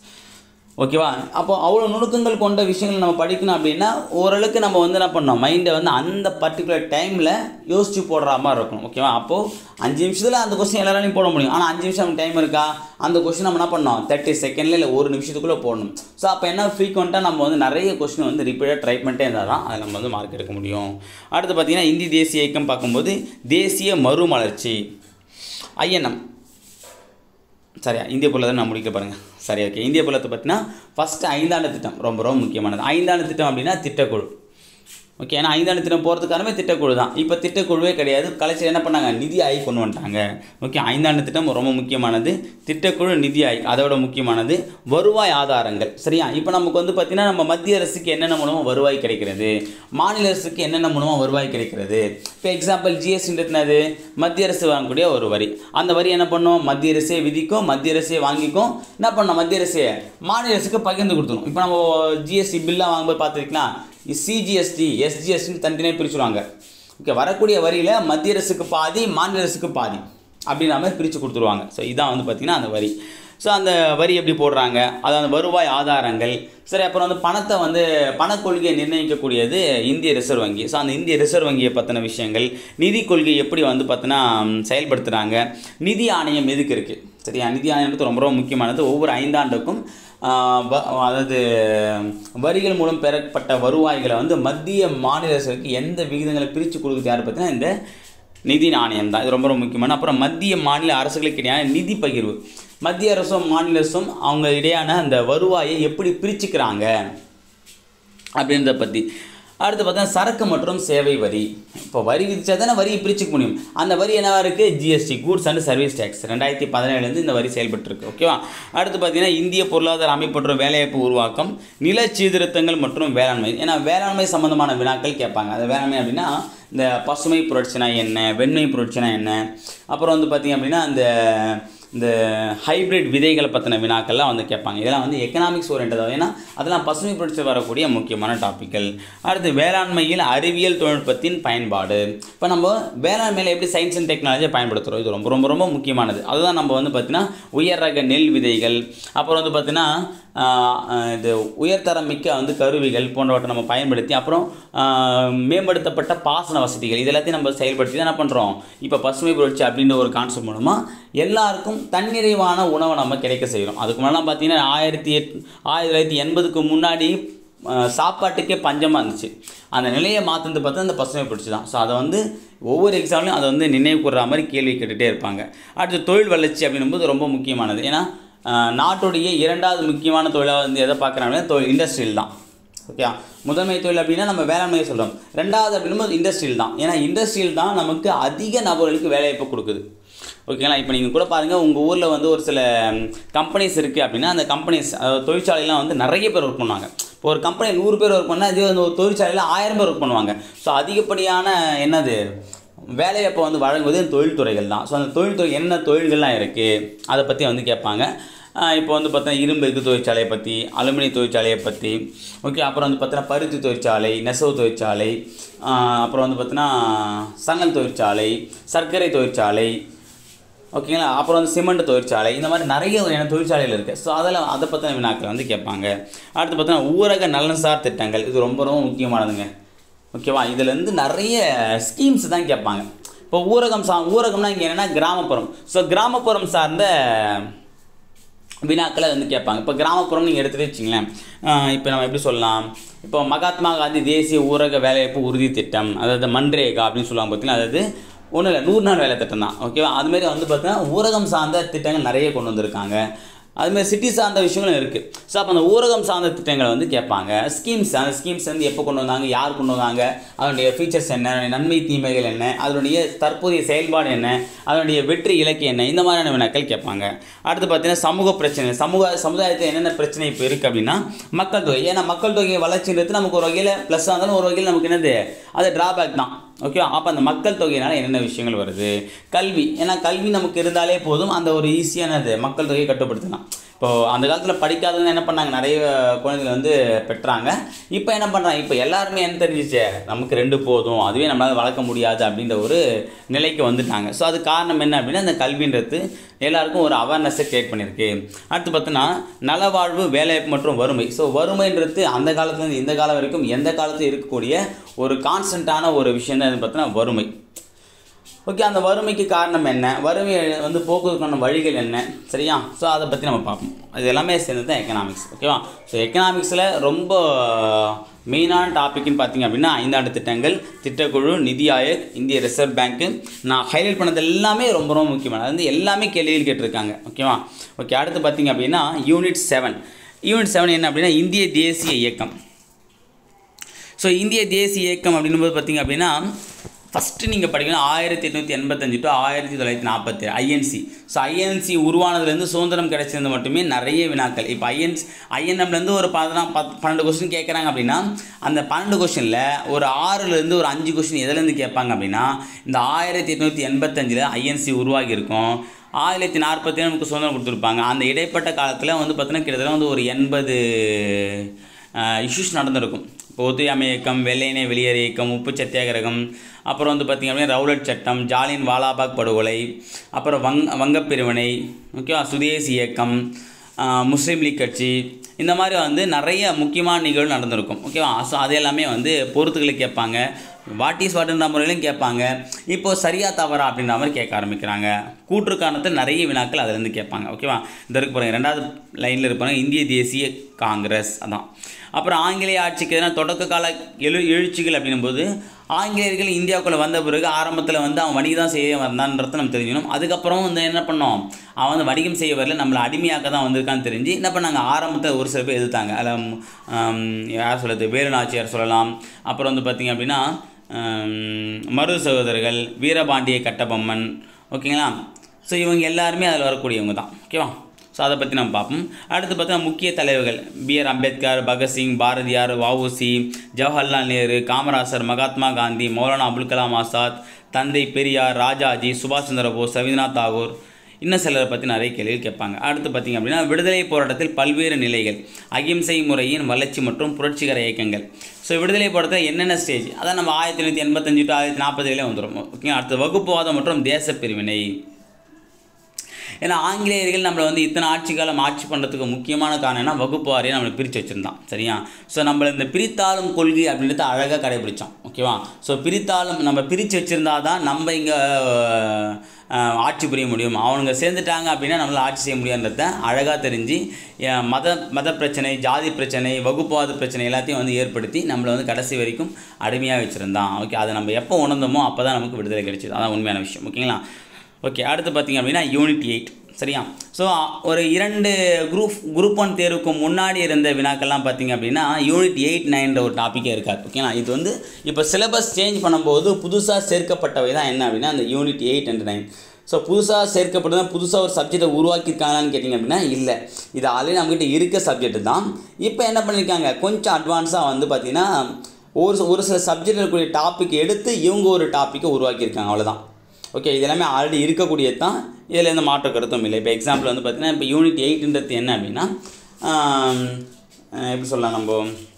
A: ஓகேவா அப்போ அவ்வளோ நுணுக்கங்கள் கொண்ட விஷயங்கள் நம்ம படிக்கணும் அப்படின்னா ஓரளவுக்கு நம்ம வந்து என்ன பண்ணோம் மைண்டை வந்து அந்த பர்டிகுலர் டைமில் யோசிச்சு போடுற மாதிரி இருக்கும் ஓகேவா அப்போது அஞ்சு நிமிஷத்தில் அந்த கொஸ்டின் எல்லாராலையும் போட முடியும் ஆனால் அஞ்சு நிமிஷம் டைம் இருக்கா அந்த கொஸ்டின் நம்ம என்ன பண்ணோம் தேர்ட்டி செகண்ட்ல இல்லை ஒரு நிமிஷத்துக்குள்ளே போடணும் ஸோ அப்போ என்ன ஃப்ரீக்வெண்ட்டாக நம்ம வந்து நிறைய கொஸ்டின் வந்து ரிப்பீட்டாக ட்ரை பண்ணிட்டே இருந்தால் தான் அதில் நம்ம வந்து மார்க் எடுக்க முடியும் அடுத்து பார்த்தீங்கன்னா இந்தி தேசிய இயக்கம் பார்க்கும்போது தேசிய மறுமலர்ச்சி ஐஎன்எம் சரியா இந்திய பொருளாதாரம் நான் முடிக்க பாருங்கள் சரி ஓகே இந்திய பொருளாதாரத்தை பார்த்தீங்கன்னா ஃபஸ்ட்டு ஐந்தாண்டு திட்டம் ரொம்ப ரொம்ப முக்கியமானது ஐந்தாண்டு திட்டம் அப்படின்னா திட்டக்குழு ஓகே ஏன்னா ஐந்தாண்டு திட்டம் போகிறதுக்கானவே திட்டக்குழு தான் இப்போ திட்டக்குழுவே கிடையாது கலைச்சல் என்ன பண்ணாங்க நிதி ஆய்வு கொண்டு வந்துட்டாங்க ஓகே ஐந்தாண்டு திட்டம் ரொம்ப முக்கியமானது திட்டக்குழு நிதி ஆய்வு அதோட முக்கியமானது வருவாய் ஆதாரங்கள் சரியா இப்போ நமக்கு வந்து பார்த்திங்கன்னா நம்ம மத்திய அரசுக்கு என்னென்ன மூலமாக வருவாய் கிடைக்கிறது மாநில அரசுக்கு என்னென்ன மூலமாக வருவாய் கிடைக்கிறது இப்போ எக்ஸாம்பிள் ஜிஎஸ்டின்றது மத்திய அரசு வாங்கக்கூடிய ஒரு வரி அந்த வரி என்ன பண்ணும் மத்திய அரசே விதிக்கும் மத்திய அரசே வாங்கிக்கும் என்ன பண்ணோம் மத்திய அரசே மாநில அரசுக்கு பகிர்ந்து கொடுத்துரும் இப்போ நம்ம ஜிஎஸ்டி பில்லாக வாங்கும்போது பார்த்துருக்கலாம் சிஜிஎஸ்டி எஸ்ஜிஎஸ்டின்னு தனித்தனியாக பிரிச்சுருவாங்க ஓகே வரக்கூடிய வரியில் மத்திய அரசுக்கு பாதி மாநில அரசுக்கு பாதி அப்படின்ற மாதிரி பிரித்து கொடுத்துருவாங்க ஸோ இதான் வந்து பார்த்திங்கன்னா அந்த வரி ஸோ அந்த வரி எப்படி போடுறாங்க அது அந்த வருவாய் ஆதாரங்கள் சரி அப்புறம் வந்து பணத்தை வந்து பணக்கொள்கையை நிர்ணயிக்கக்கூடியது இந்திய ரிசர்வ் வங்கி ஸோ அந்த இந்திய ரிசர்வ் வங்கியை பற்றின விஷயங்கள் நிதி கொள்கை எப்படி வந்து பார்த்தீங்கன்னா செயல்படுத்துகிறாங்க நிதி ஆணையம் எதுக்கு இருக்குது சரியா நிதி ஆணையம்ன்றது ரொம்ப ரொம்ப முக்கியமானது ஒவ்வொரு ஐந்தாண்டுக்கும் ஆஹ் வ- அதாவது வரிகள் மூலம் பெறப்பட்ட வருவாய்களை வந்து மத்திய மாநில அரசுக்கு எந்த விகிதங்களை பிரித்து கொடுக்குது யார் பார்த்தீங்கன்னா இந்த நிதி நாணயம் தான் இது ரொம்ப ரொம்ப முக்கியமான அப்புறம் மத்திய மாநில அரசுகளுக்கு இடையான நிதி பகிர்வு மத்திய அரசும் மாநில அரசும் அவங்க இடையான அந்த வருவாயை எப்படி பிரிச்சுக்கிறாங்க அப்படின்றத பற்றி அடுத்து பார்த்தா சரக்கு மற்றும் சேவை வரி இப்போ வரி விதிச்சா தானே வரியை பிரிச்சுக்க முடியும் அந்த வரி என்னவா இருக்குது GST goods and service tax ரெண்டாயிரத்தி பதினேழுலேருந்து இந்த வரி செயல்பட்டுருக்கு ஓகேவா அடுத்து பார்த்தீங்கன்னா இந்திய பொருளாதார அமைப்பு மற்றும் வேலைவாய்ப்பு உருவாக்கம் நில சீர்திருத்தங்கள் மற்றும் வேளாண்மை ஏன்னா வேளாண்மை சம்பந்தமான வினாக்கள் கேட்பாங்க அது வேளாண்மை அப்படின்னா இந்த பசுமை புரட்சினா என்ன வெண்மை புரட்சினா என்ன அப்புறம் வந்து பார்த்திங்க அப்படின்னா இந்த இந்த ஹைபிரிட் விதைகளை பற்றின வினாக்கள்லாம் வந்து கேட்பாங்க இதெல்லாம் வந்து எக்கனாமிக்ஸ் ஓரியன்டாக ஏன்னா அதெல்லாம் பசுமை புரட்சி வரக்கூடிய முக்கியமான டாப்பிக்கல் அடுத்து வேளாண்மையில் அறிவியல் தொழில்நுட்பத்தின் பயன்பாடு இப்போ நம்ம வேளாண்மையில் எப்படி சயின்ஸ் அண்ட் டெக்னாலஜியை பயன்படுத்துகிறோம் இது ரொம்ப ரொம்ப ரொம்ப முக்கியமானது அதுதான் நம்ம வந்து பார்த்திங்கன்னா உயர் ரக நெல் விதைகள் அப்புறம் வந்து பார்த்திங்கன்னா ஆஹ், ஆஹ், இது உயர்தரம் மிக்க வந்து கருவிகள் போன்றவற்றை நம்ம பயன்படுத்தி அப்புறம் ஆஹ், மேம்படுத்தப்பட்ட பாசன வசதிகள் இது எல்லாத்தையும் நம்ம செயல்படுத்தி தான் என்ன பண்ணுறோம் இப்போ பசுமை புரட்சி அப்படின்ற ஒரு கான்செப்ட் மூலமாக எல்லாருக்கும் தன்னிறைவான உணவை நம்ம கிடைக்க செய்கிறோம் அதுக்கு முன்னாடி பார்த்தீங்கன்னா ஆயிரத்தி எட் ஆயிரத்தி தொள்ளாயிரத்தி எண்பதுக்கு முன்னாடி ஆஹ், சாப்பாட்டுக்கே பஞ்சமாக இருந்துச்சு அந்த நிலையை மாற்றினது பார்த்தா அந்த பசுமை புரட்சி தான் ஸோ அதை வந்து ஒவ்வொரு எக்ஸாம்லையும் அதை வந்து நினைவு கூறுற மாதிரி கேள்வி கேட்டுகிட்டே இருப்பாங்க அடுத்து தொழில் வளர்ச்சி அப்படின்னும்போது ரொம்ப முக்கியமானது ஏன்னா ஆஹ், நாட்டுடைய இரண்டாவது முக்கியமான தொழிலாக வந்து எதை பார்க்குறாங்கன்னா தொழில் இண்டஸ்ட்ரியல் தான் ஓகே முதன்மை தொழில் அப்படின்னா நம்ம வேளாண்மையை சொல்கிறோம் ரெண்டாவது அப்படின்னும்போது இண்டஸ்ட்ரியல் தான் ஏன்னா இண்டஸ்ட்ரியல் தான் நமக்கு அதிக நபர்களுக்கு வேலைவாய்ப்பு கொடுக்குது ஓகேங்களா இப்போ நீங்கள் கூட பாருங்கள் உங்கள் ஊரில் வந்து ஒரு சில கம்பெனிஸ் இருக்குது அப்படின்னா அந்த கம்பெனிஸ் தொழிற்சாலைலாம் வந்து நிறைய பேர் ஒர்க் பண்ணுவாங்க இப்போ ஒரு கம்பெனி நூறு பேர் ஒர்க் பண்ணால் இதே வந்து ஒரு தொழிற்சாலையில் ஆயிரம் பேர் ஒர்க் பண்ணுவாங்க ஸோ அதிகப்படியான என்னது வேலைவாய்ப்பை வந்து வழங்குவது இந்த தொழில்துறைகள் தான் ஸோ அந்த தொழில்துறை என்ன தொழில்கள்லாம் இருக்குது அதை பற்றி வந்து கேட்பாங்க ஆஹ் இப்போ வந்து பார்த்தா இரும்பு எஃகு தொழிற்சாலையை பற்றி அலுமினிய தொழிற்சாலையை பற்றி ஓகே அப்புறம் வந்து பார்த்தீங்கன்னா பருத்தி தொழிற்சாலை நெசவு தொழிற்சாலை ஆஹ் அப்புறம் வந்து பார்த்தீங்கன்னா சணல் தொழிற்சாலை சர்க்கரை தொழிற்சாலை ஓகேங்களா அப்புறம் வந்து சிமெண்ட் தொழிற்சாலை இந்த மாதிரி நிறைய வகையான தொழிற்சாலைகள் இருக்குது ஸோ அதெல்லாம் அதை பற்றின வினாக்கள் வந்து கேட்பாங்க அடுத்து பார்த்தீங்கன்னா ஊரக நலன்சார் திட்டங்கள் இது ரொம்ப ரொம்ப முக்கியமானதுங்க ஓகேவா இதுலேருந்து நிறைய ஸ்கீம்ஸ் தான் கேட்பாங்க இப்போ ஊரகம் சா ஊரகம்னா இங்கே என்னென்னா கிராமப்புறம் ஸோ கிராமப்புறம் சார்ந்த வினாக்களை வந்து கேட்பாங்க இப்போ கிராமப்புறம் நீங்கள் எடுத்துகிட்டு வச்சிங்களேன் இப்போ நம்ம எப்படி சொல்லலாம் இப்போ மகாத்மா காந்தி தேசிய ஊரக வேலைவாய்ப்பு உறுதி திட்டம் அதாவது மன்ரேகா அப்படின்னு சொல்லுவாங்க பார்த்தீங்கன்னா அதாவது ஒன்றும் இல்லை நூறு நாள் வேலை திட்டம் தான் ஓகேவா அதுமாரி வந்து பார்த்தீங்கன்னா ஊரகம் சார்ந்த திட்டங்கள் நிறைய கொண்டு வந்திருக்காங்க அதுமாதிரி சிட்டி சார்ந்த விஷயங்களும் இருக்குது ஸோ அப்போ அந்த ஊரகம் சார்ந்த திட்டங்களை வந்து கேட்பாங்க ஸ்கீம்ஸ் அந்த ஸ்கீம்ஸ் வந்து எப்போ கொண்டு வந்தாங்க யார் கொண்டு வந்தாங்க அதனுடைய ஃபீச்சர்ஸ் என்ன அதனுடைய நன்மை தீமைகள் என்ன அதனுடைய தற்போதைய செயல்பாடு என்ன அதனுடைய வெற்றி இலக்கு என்ன இந்த மாதிரியான வினாக்கள் கேட்பாங்க அடுத்து பார்த்தீங்கன்னா சமூக பிரச்சனை சமூக சமுதாயத்தில் என்னென்ன பிரச்சனை இப்போ இருக்குது அப்படின்னா மக்கள் தொகை ஏன்னா மக்கள் தொகை வளர்ச்சின்றது நமக்கு ஒரு வகையில் ப்ளஸ்ஸாக இருந்தாலும் ஒரு வகையில் நமக்கு என்னது அது டிராபேக் தான் ஓகே அப்போ அந்த மக்கள் தொகையினால் என்னென்ன விஷயங்கள் வருது கல்வி ஏன்னா கல்வி நமக்கு இருந்தாலே போதும் அந்த ஒரு ஈஸியானது மக்கள் தொகையை கட்டுப்படுத்தலாம் இப்போது அந்த காலத்தில் படிக்காதவங்க என்ன பண்ணாங்க நிறைய குழந்தைகள் வந்து பெற்றாங்க இப்போ என்ன பண்ணுறாங்க இப்போ எல்லாருமே என்ன தெரிஞ்சிச்சு நமக்கு ரெண்டு போதும் அதுவே நம்மளால் வளர்க்க முடியாது அப்படின்ற ஒரு நிலைக்கு வந்துட்டாங்க ஸோ அது காரணம் என்ன அப்படின்னா இந்த கல்வின்றது எல்லாருக்கும் ஒரு அவேர்னஸை கிரியேட் பண்ணியிருக்கு அடுத்து பார்த்தோன்னா நலவாழ்வு வேலைவாய்ப்பு மற்றும் வறுமை ஸோ வறுமைன்றது அந்த காலத்துலேருந்து இந்த காலம் வரைக்கும் எந்த காலத்துலையும் இருக்கக்கூடிய ஒரு கான்ஸ்டண்ட்டான ஒரு விஷயம் தான் பார்த்தீங்கன்னா வறுமை ஓகே அந்த வறுமைக்கு காரணம் என்ன வறுமையை வந்து போக்குவதற்கான வழிகள் என்ன சரியா ஸோ அதை பற்றி நம்ம பார்ப்போம் அது எல்லாமே சேர்ந்தது தான் எக்கனாமிக்ஸ் ஓகேவா ஸோ எக்கனாமிக்ஸில் ரொம்ப மெயினான டாபிக்னு பார்த்தீங்க அப்படின்னா ஐந்தாண்டு திட்டங்கள் திட்டக்குழு நிதி ஆயோக் இந்திய ரிசர்வ் பேங்க்கு நான் ஹைலைட் பண்ணது எல்லாமே ரொம்ப ரொம்ப முக்கியமானது அது வந்து எல்லாமே கேள்விகள் கேட்டிருக்காங்க ஓகேவா ஓகே அடுத்து பார்த்தீங்க அப்படின்னா யூனிட் செவன் யூனிட் செவன் என்ன அப்படின்னா இந்திய தேசிய இயக்கம் ஸோ இந்திய தேசிய இயக்கம் அப்படின்னும்போது பார்த்தீங்க அப்படின்னா ஃபஸ்ட்டு நீங்கள் படிக்கணும் ஆயிரத்தி எட்நூற்றி எண்பத்தஞ்சு டு ஆயிரத்தி தொள்ளாயிரத்தி நாற்பத்தி ஐஎன்சி ஸோ ஐஎன்சி உருவானதுலேருந்து சுதந்திரம் கிடைச்சிருந்து மட்டுமே நிறைய வினாக்கள் இப்போ ஐஎன்சி ஐஎன்எம்லேருந்து ஒரு பதினா பத் பன்னெண்டு கொஸ்டின் கேட்குறாங்க அப்படின்னா அந்த பன்னெண்டு கொஸ்டினில் ஒரு ஆறுலேருந்து ஒரு அஞ்சு கொஸ்டின் எதுலேருந்து கேட்பாங்க அப்படின்னா இந்த ஆயிரத்தி எட்நூற்றி எண்பத்தஞ்சில் ஐஎன்சி உருவாகி இருக்கும் ஆயிரத்தி நாற்பத்தி நமக்கு சுதந்திரம் கொடுத்துருப்பாங்க அந்த இடைப்பட்ட காலத்தில் வந்து பார்த்தீங்கன்னா கிட்டத்தட்ட வந்து ஒரு எண்பது இஷ்யூஸ் நடந்திருக்கும் இப்போ ஒத்துழையாமை இயக்கம் வெள்ளையனே வெளியேறு இயக்கம் உப்பு சத்தியாகிரகம் அப்புறம் வந்து பார்த்திங்க அப்படின்னா ரவுலட் சட்டம் ஜாலியன் வாலாபாக் படுகொலை அப்புறம் வங் வங்கப் பிரிவினை ஓகேவா சுதேசி இயக்கம் ஆஹ் முஸ்லீம் லீக் கட்சி இந்த மாதிரி வந்து நிறைய முக்கியமான நிகழ்வு நடந்திருக்கும் ஓகேவா ஸோ அது எல்லாமே வந்து பொறுத்துக்களை கேட்பாங்க வாட் இஸ் வாட்ன்ற முறையிலும் கேட்பாங்க இப்போ சரியா தவறா அப்படின்ற மாதிரி கேட்க ஆரம்பிக்கிறாங்க கூற்று காரணத்தில் நிறைய வினாக்கள் அதுலேருந்து கேட்பாங்க ஓகேவா இந்த இருக்கு பாருங்க ரெண்டாவது லைனில் இருப்பாங்க இந்திய தேசிய காங்கிரஸ் அதான் அப்புறம் ஆங்கிலேய ஆட்சிக்கு எதிரான தொடக்க கால எழு எழுச்சிகள் அப்படின்னும்போது ஆங்கிலேயர்கள் இந்தியாவுக்குள்ளே வந்த பிறகு ஆரம்பத்தில் வந்து அவன் வணிகம் தான் செய்ய வந்தான்றதை நம்ம தெரிஞ்சுக்கணும் அதுக்கப்புறம் வந்து என்ன பண்ணோம் அவன் வந்து வணிகம் செய்ய வரல நம்மளை அடிமையாக்க தான் வந்திருக்கான்னு தெரிஞ்சு என்ன பண்ணாங்க ஆரம்பத்தில் ஒரு சில பேர் எதிர்த்தாங்க அதில் யார் சொல்கிறது வேலு நாச்சியார் சொல்லலாம் அப்புறம் வந்து பார்த்திங்க அப்படின்னா ஆம், மருது சகோதரர்கள் வீரபாண்டிய கட்டபொம்மன் ஓகேங்களா ஸோ இவங்க எல்லாருமே அதில் வரக்கூடியவங்க தான் ஓகேவா ஸோ அதை பற்றி நம்ம பார்ப்போம் அடுத்து பார்த்தீங்கன்னா முக்கிய தலைவர்கள் பிஆர் அம்பேத்கர் பகத்சிங் பாரதியார் வஉசி ஜவஹர்லால் நேரு காமராசர் மகாத்மா காந்தி மௌலானா அபுல் கலாம் ஆசாத் தந்தை பெரியார் ராஜாஜி சுபாஷ் சந்திர போஸ் ரவீந்திரநாத் தாகூர் இன்னும் சிலரை பற்றி நிறைய கேள்விகள் கேட்பாங்க அடுத்து பார்த்திங்க அப்படின்னா விடுதலை போராட்டத்தில் பல்வேறு நிலைகள் அகிம்சை முறையின் வளர்ச்சி மற்றும் புரட்சிகர இயக்கங்கள் ஸோ விடுதலை போராட்டத்தில் என்னென்ன ஸ்டேஜ் அதான் நம்ம ஆயிரத்தி தொள்ளாயிரத்தி எண்பத்தஞ்சு டு ஆயிரத்தி நாற்பதுலேயே வந்துடும் ஓகே அடுத்து வகுப்புவாதம் மற்றும் தேச பிரிவினை ஏன்னா ஆங்கிலேயர்கள் நம்மளை வந்து இத்தனை ஆட்சி காலம் ஆட்சி பண்ணுறதுக்கு முக்கியமான காரணம் என்ன வகுப்பு வாரியாக நம்மளை பிரித்து வச்சுருந்தான் சரியா ஸோ நம்மளை இந்த பிரித்தாளும் கொள்கை அப்படின்றத அழகாக கடைபிடிச்சோம் ஓகேவா ஸோ பிரித்தாளும் நம்ம பிரித்து வச்சுருந்தா தான் நம்ம இங்கே ஆட்சி புரிய முடியும் அவனுங்க சேர்ந்துட்டாங்க அப்படின்னா நம்மளால் ஆட்சி செய்ய முடியாதுன்றத அழகாக தெரிஞ்சு அஹ், மத மத பிரச்சனை ஜாதி பிரச்சனை வகுப்புவாத பிரச்சனை எல்லாத்தையும் வந்து ஏற்படுத்தி நம்மளை வந்து கடைசி வரைக்கும் அடிமையாக வச்சுருந்தான் ஓகே அதை நம்ம எப்போ உணர்ந்தோமோ அப்போ தான் நமக்கு விடுதலை கிடைச்சிது அதான் உண்மையான விஷயம் ஓகேங்களா ஓகே அடுத்து பார்த்தீங்க அப்படின்னா யூனிட் எயிட் சரியா ஸோ ஒரு இரண்டு குரூப் குரூப் ஒன் தேர்வுக்கு முன்னாடி இருந்த வினாக்கள்லாம் பார்த்தீங்க அப்படின்னா யூனிட் எயிட் நைன்ற ஒரு டாப்பிக்கே இருக்காது ஓகேங்களா இது வந்து இப்போ சிலபஸ் சேஞ்ச் பண்ணும்போது புதுசாக சேர்க்கப்பட்டவை தான் என்ன அப்படின்னா அந்த unit eight and nine so புதுசாக சேர்க்கப்பட்டதான் புதுசாக ஒரு சப்ஜெக்டை உருவாக்கியிருக்காங்களான்னு கேட்டிங்க அப்படின்னா இல்லை இது ஆல்ரெடி நம்மக்கிட்ட இருக்க சப்ஜெக்ட் தான் இப்போ என்ன பண்ணியிருக்காங்க கொஞ்சம் அட்வான்ஸாக வந்து பார்த்திங்கன்னா ஒரு ஒரு சில சப்ஜெக்ட் இருக்கக்கூடிய டாபிக் எடுத்து இவங்க ஒரு டாப்பிக்கை உருவாக்கியிருக்காங்க அவ்வளோதான் ஓகே இது எல்லாமே ஆல்ரெடி இருக்கக்கூடியது தான் இதில் எந்த மாற்ற கருத்தும் இல்லை இப்போ எக்ஸாம்பிள் வந்து பார்த்தீங்கன்னா இப்போ யூனிட் எயிட்ன்றது என்ன அப்படின்னா ஆம், அஹ் எப்படி சொல்லலாம் நம்ம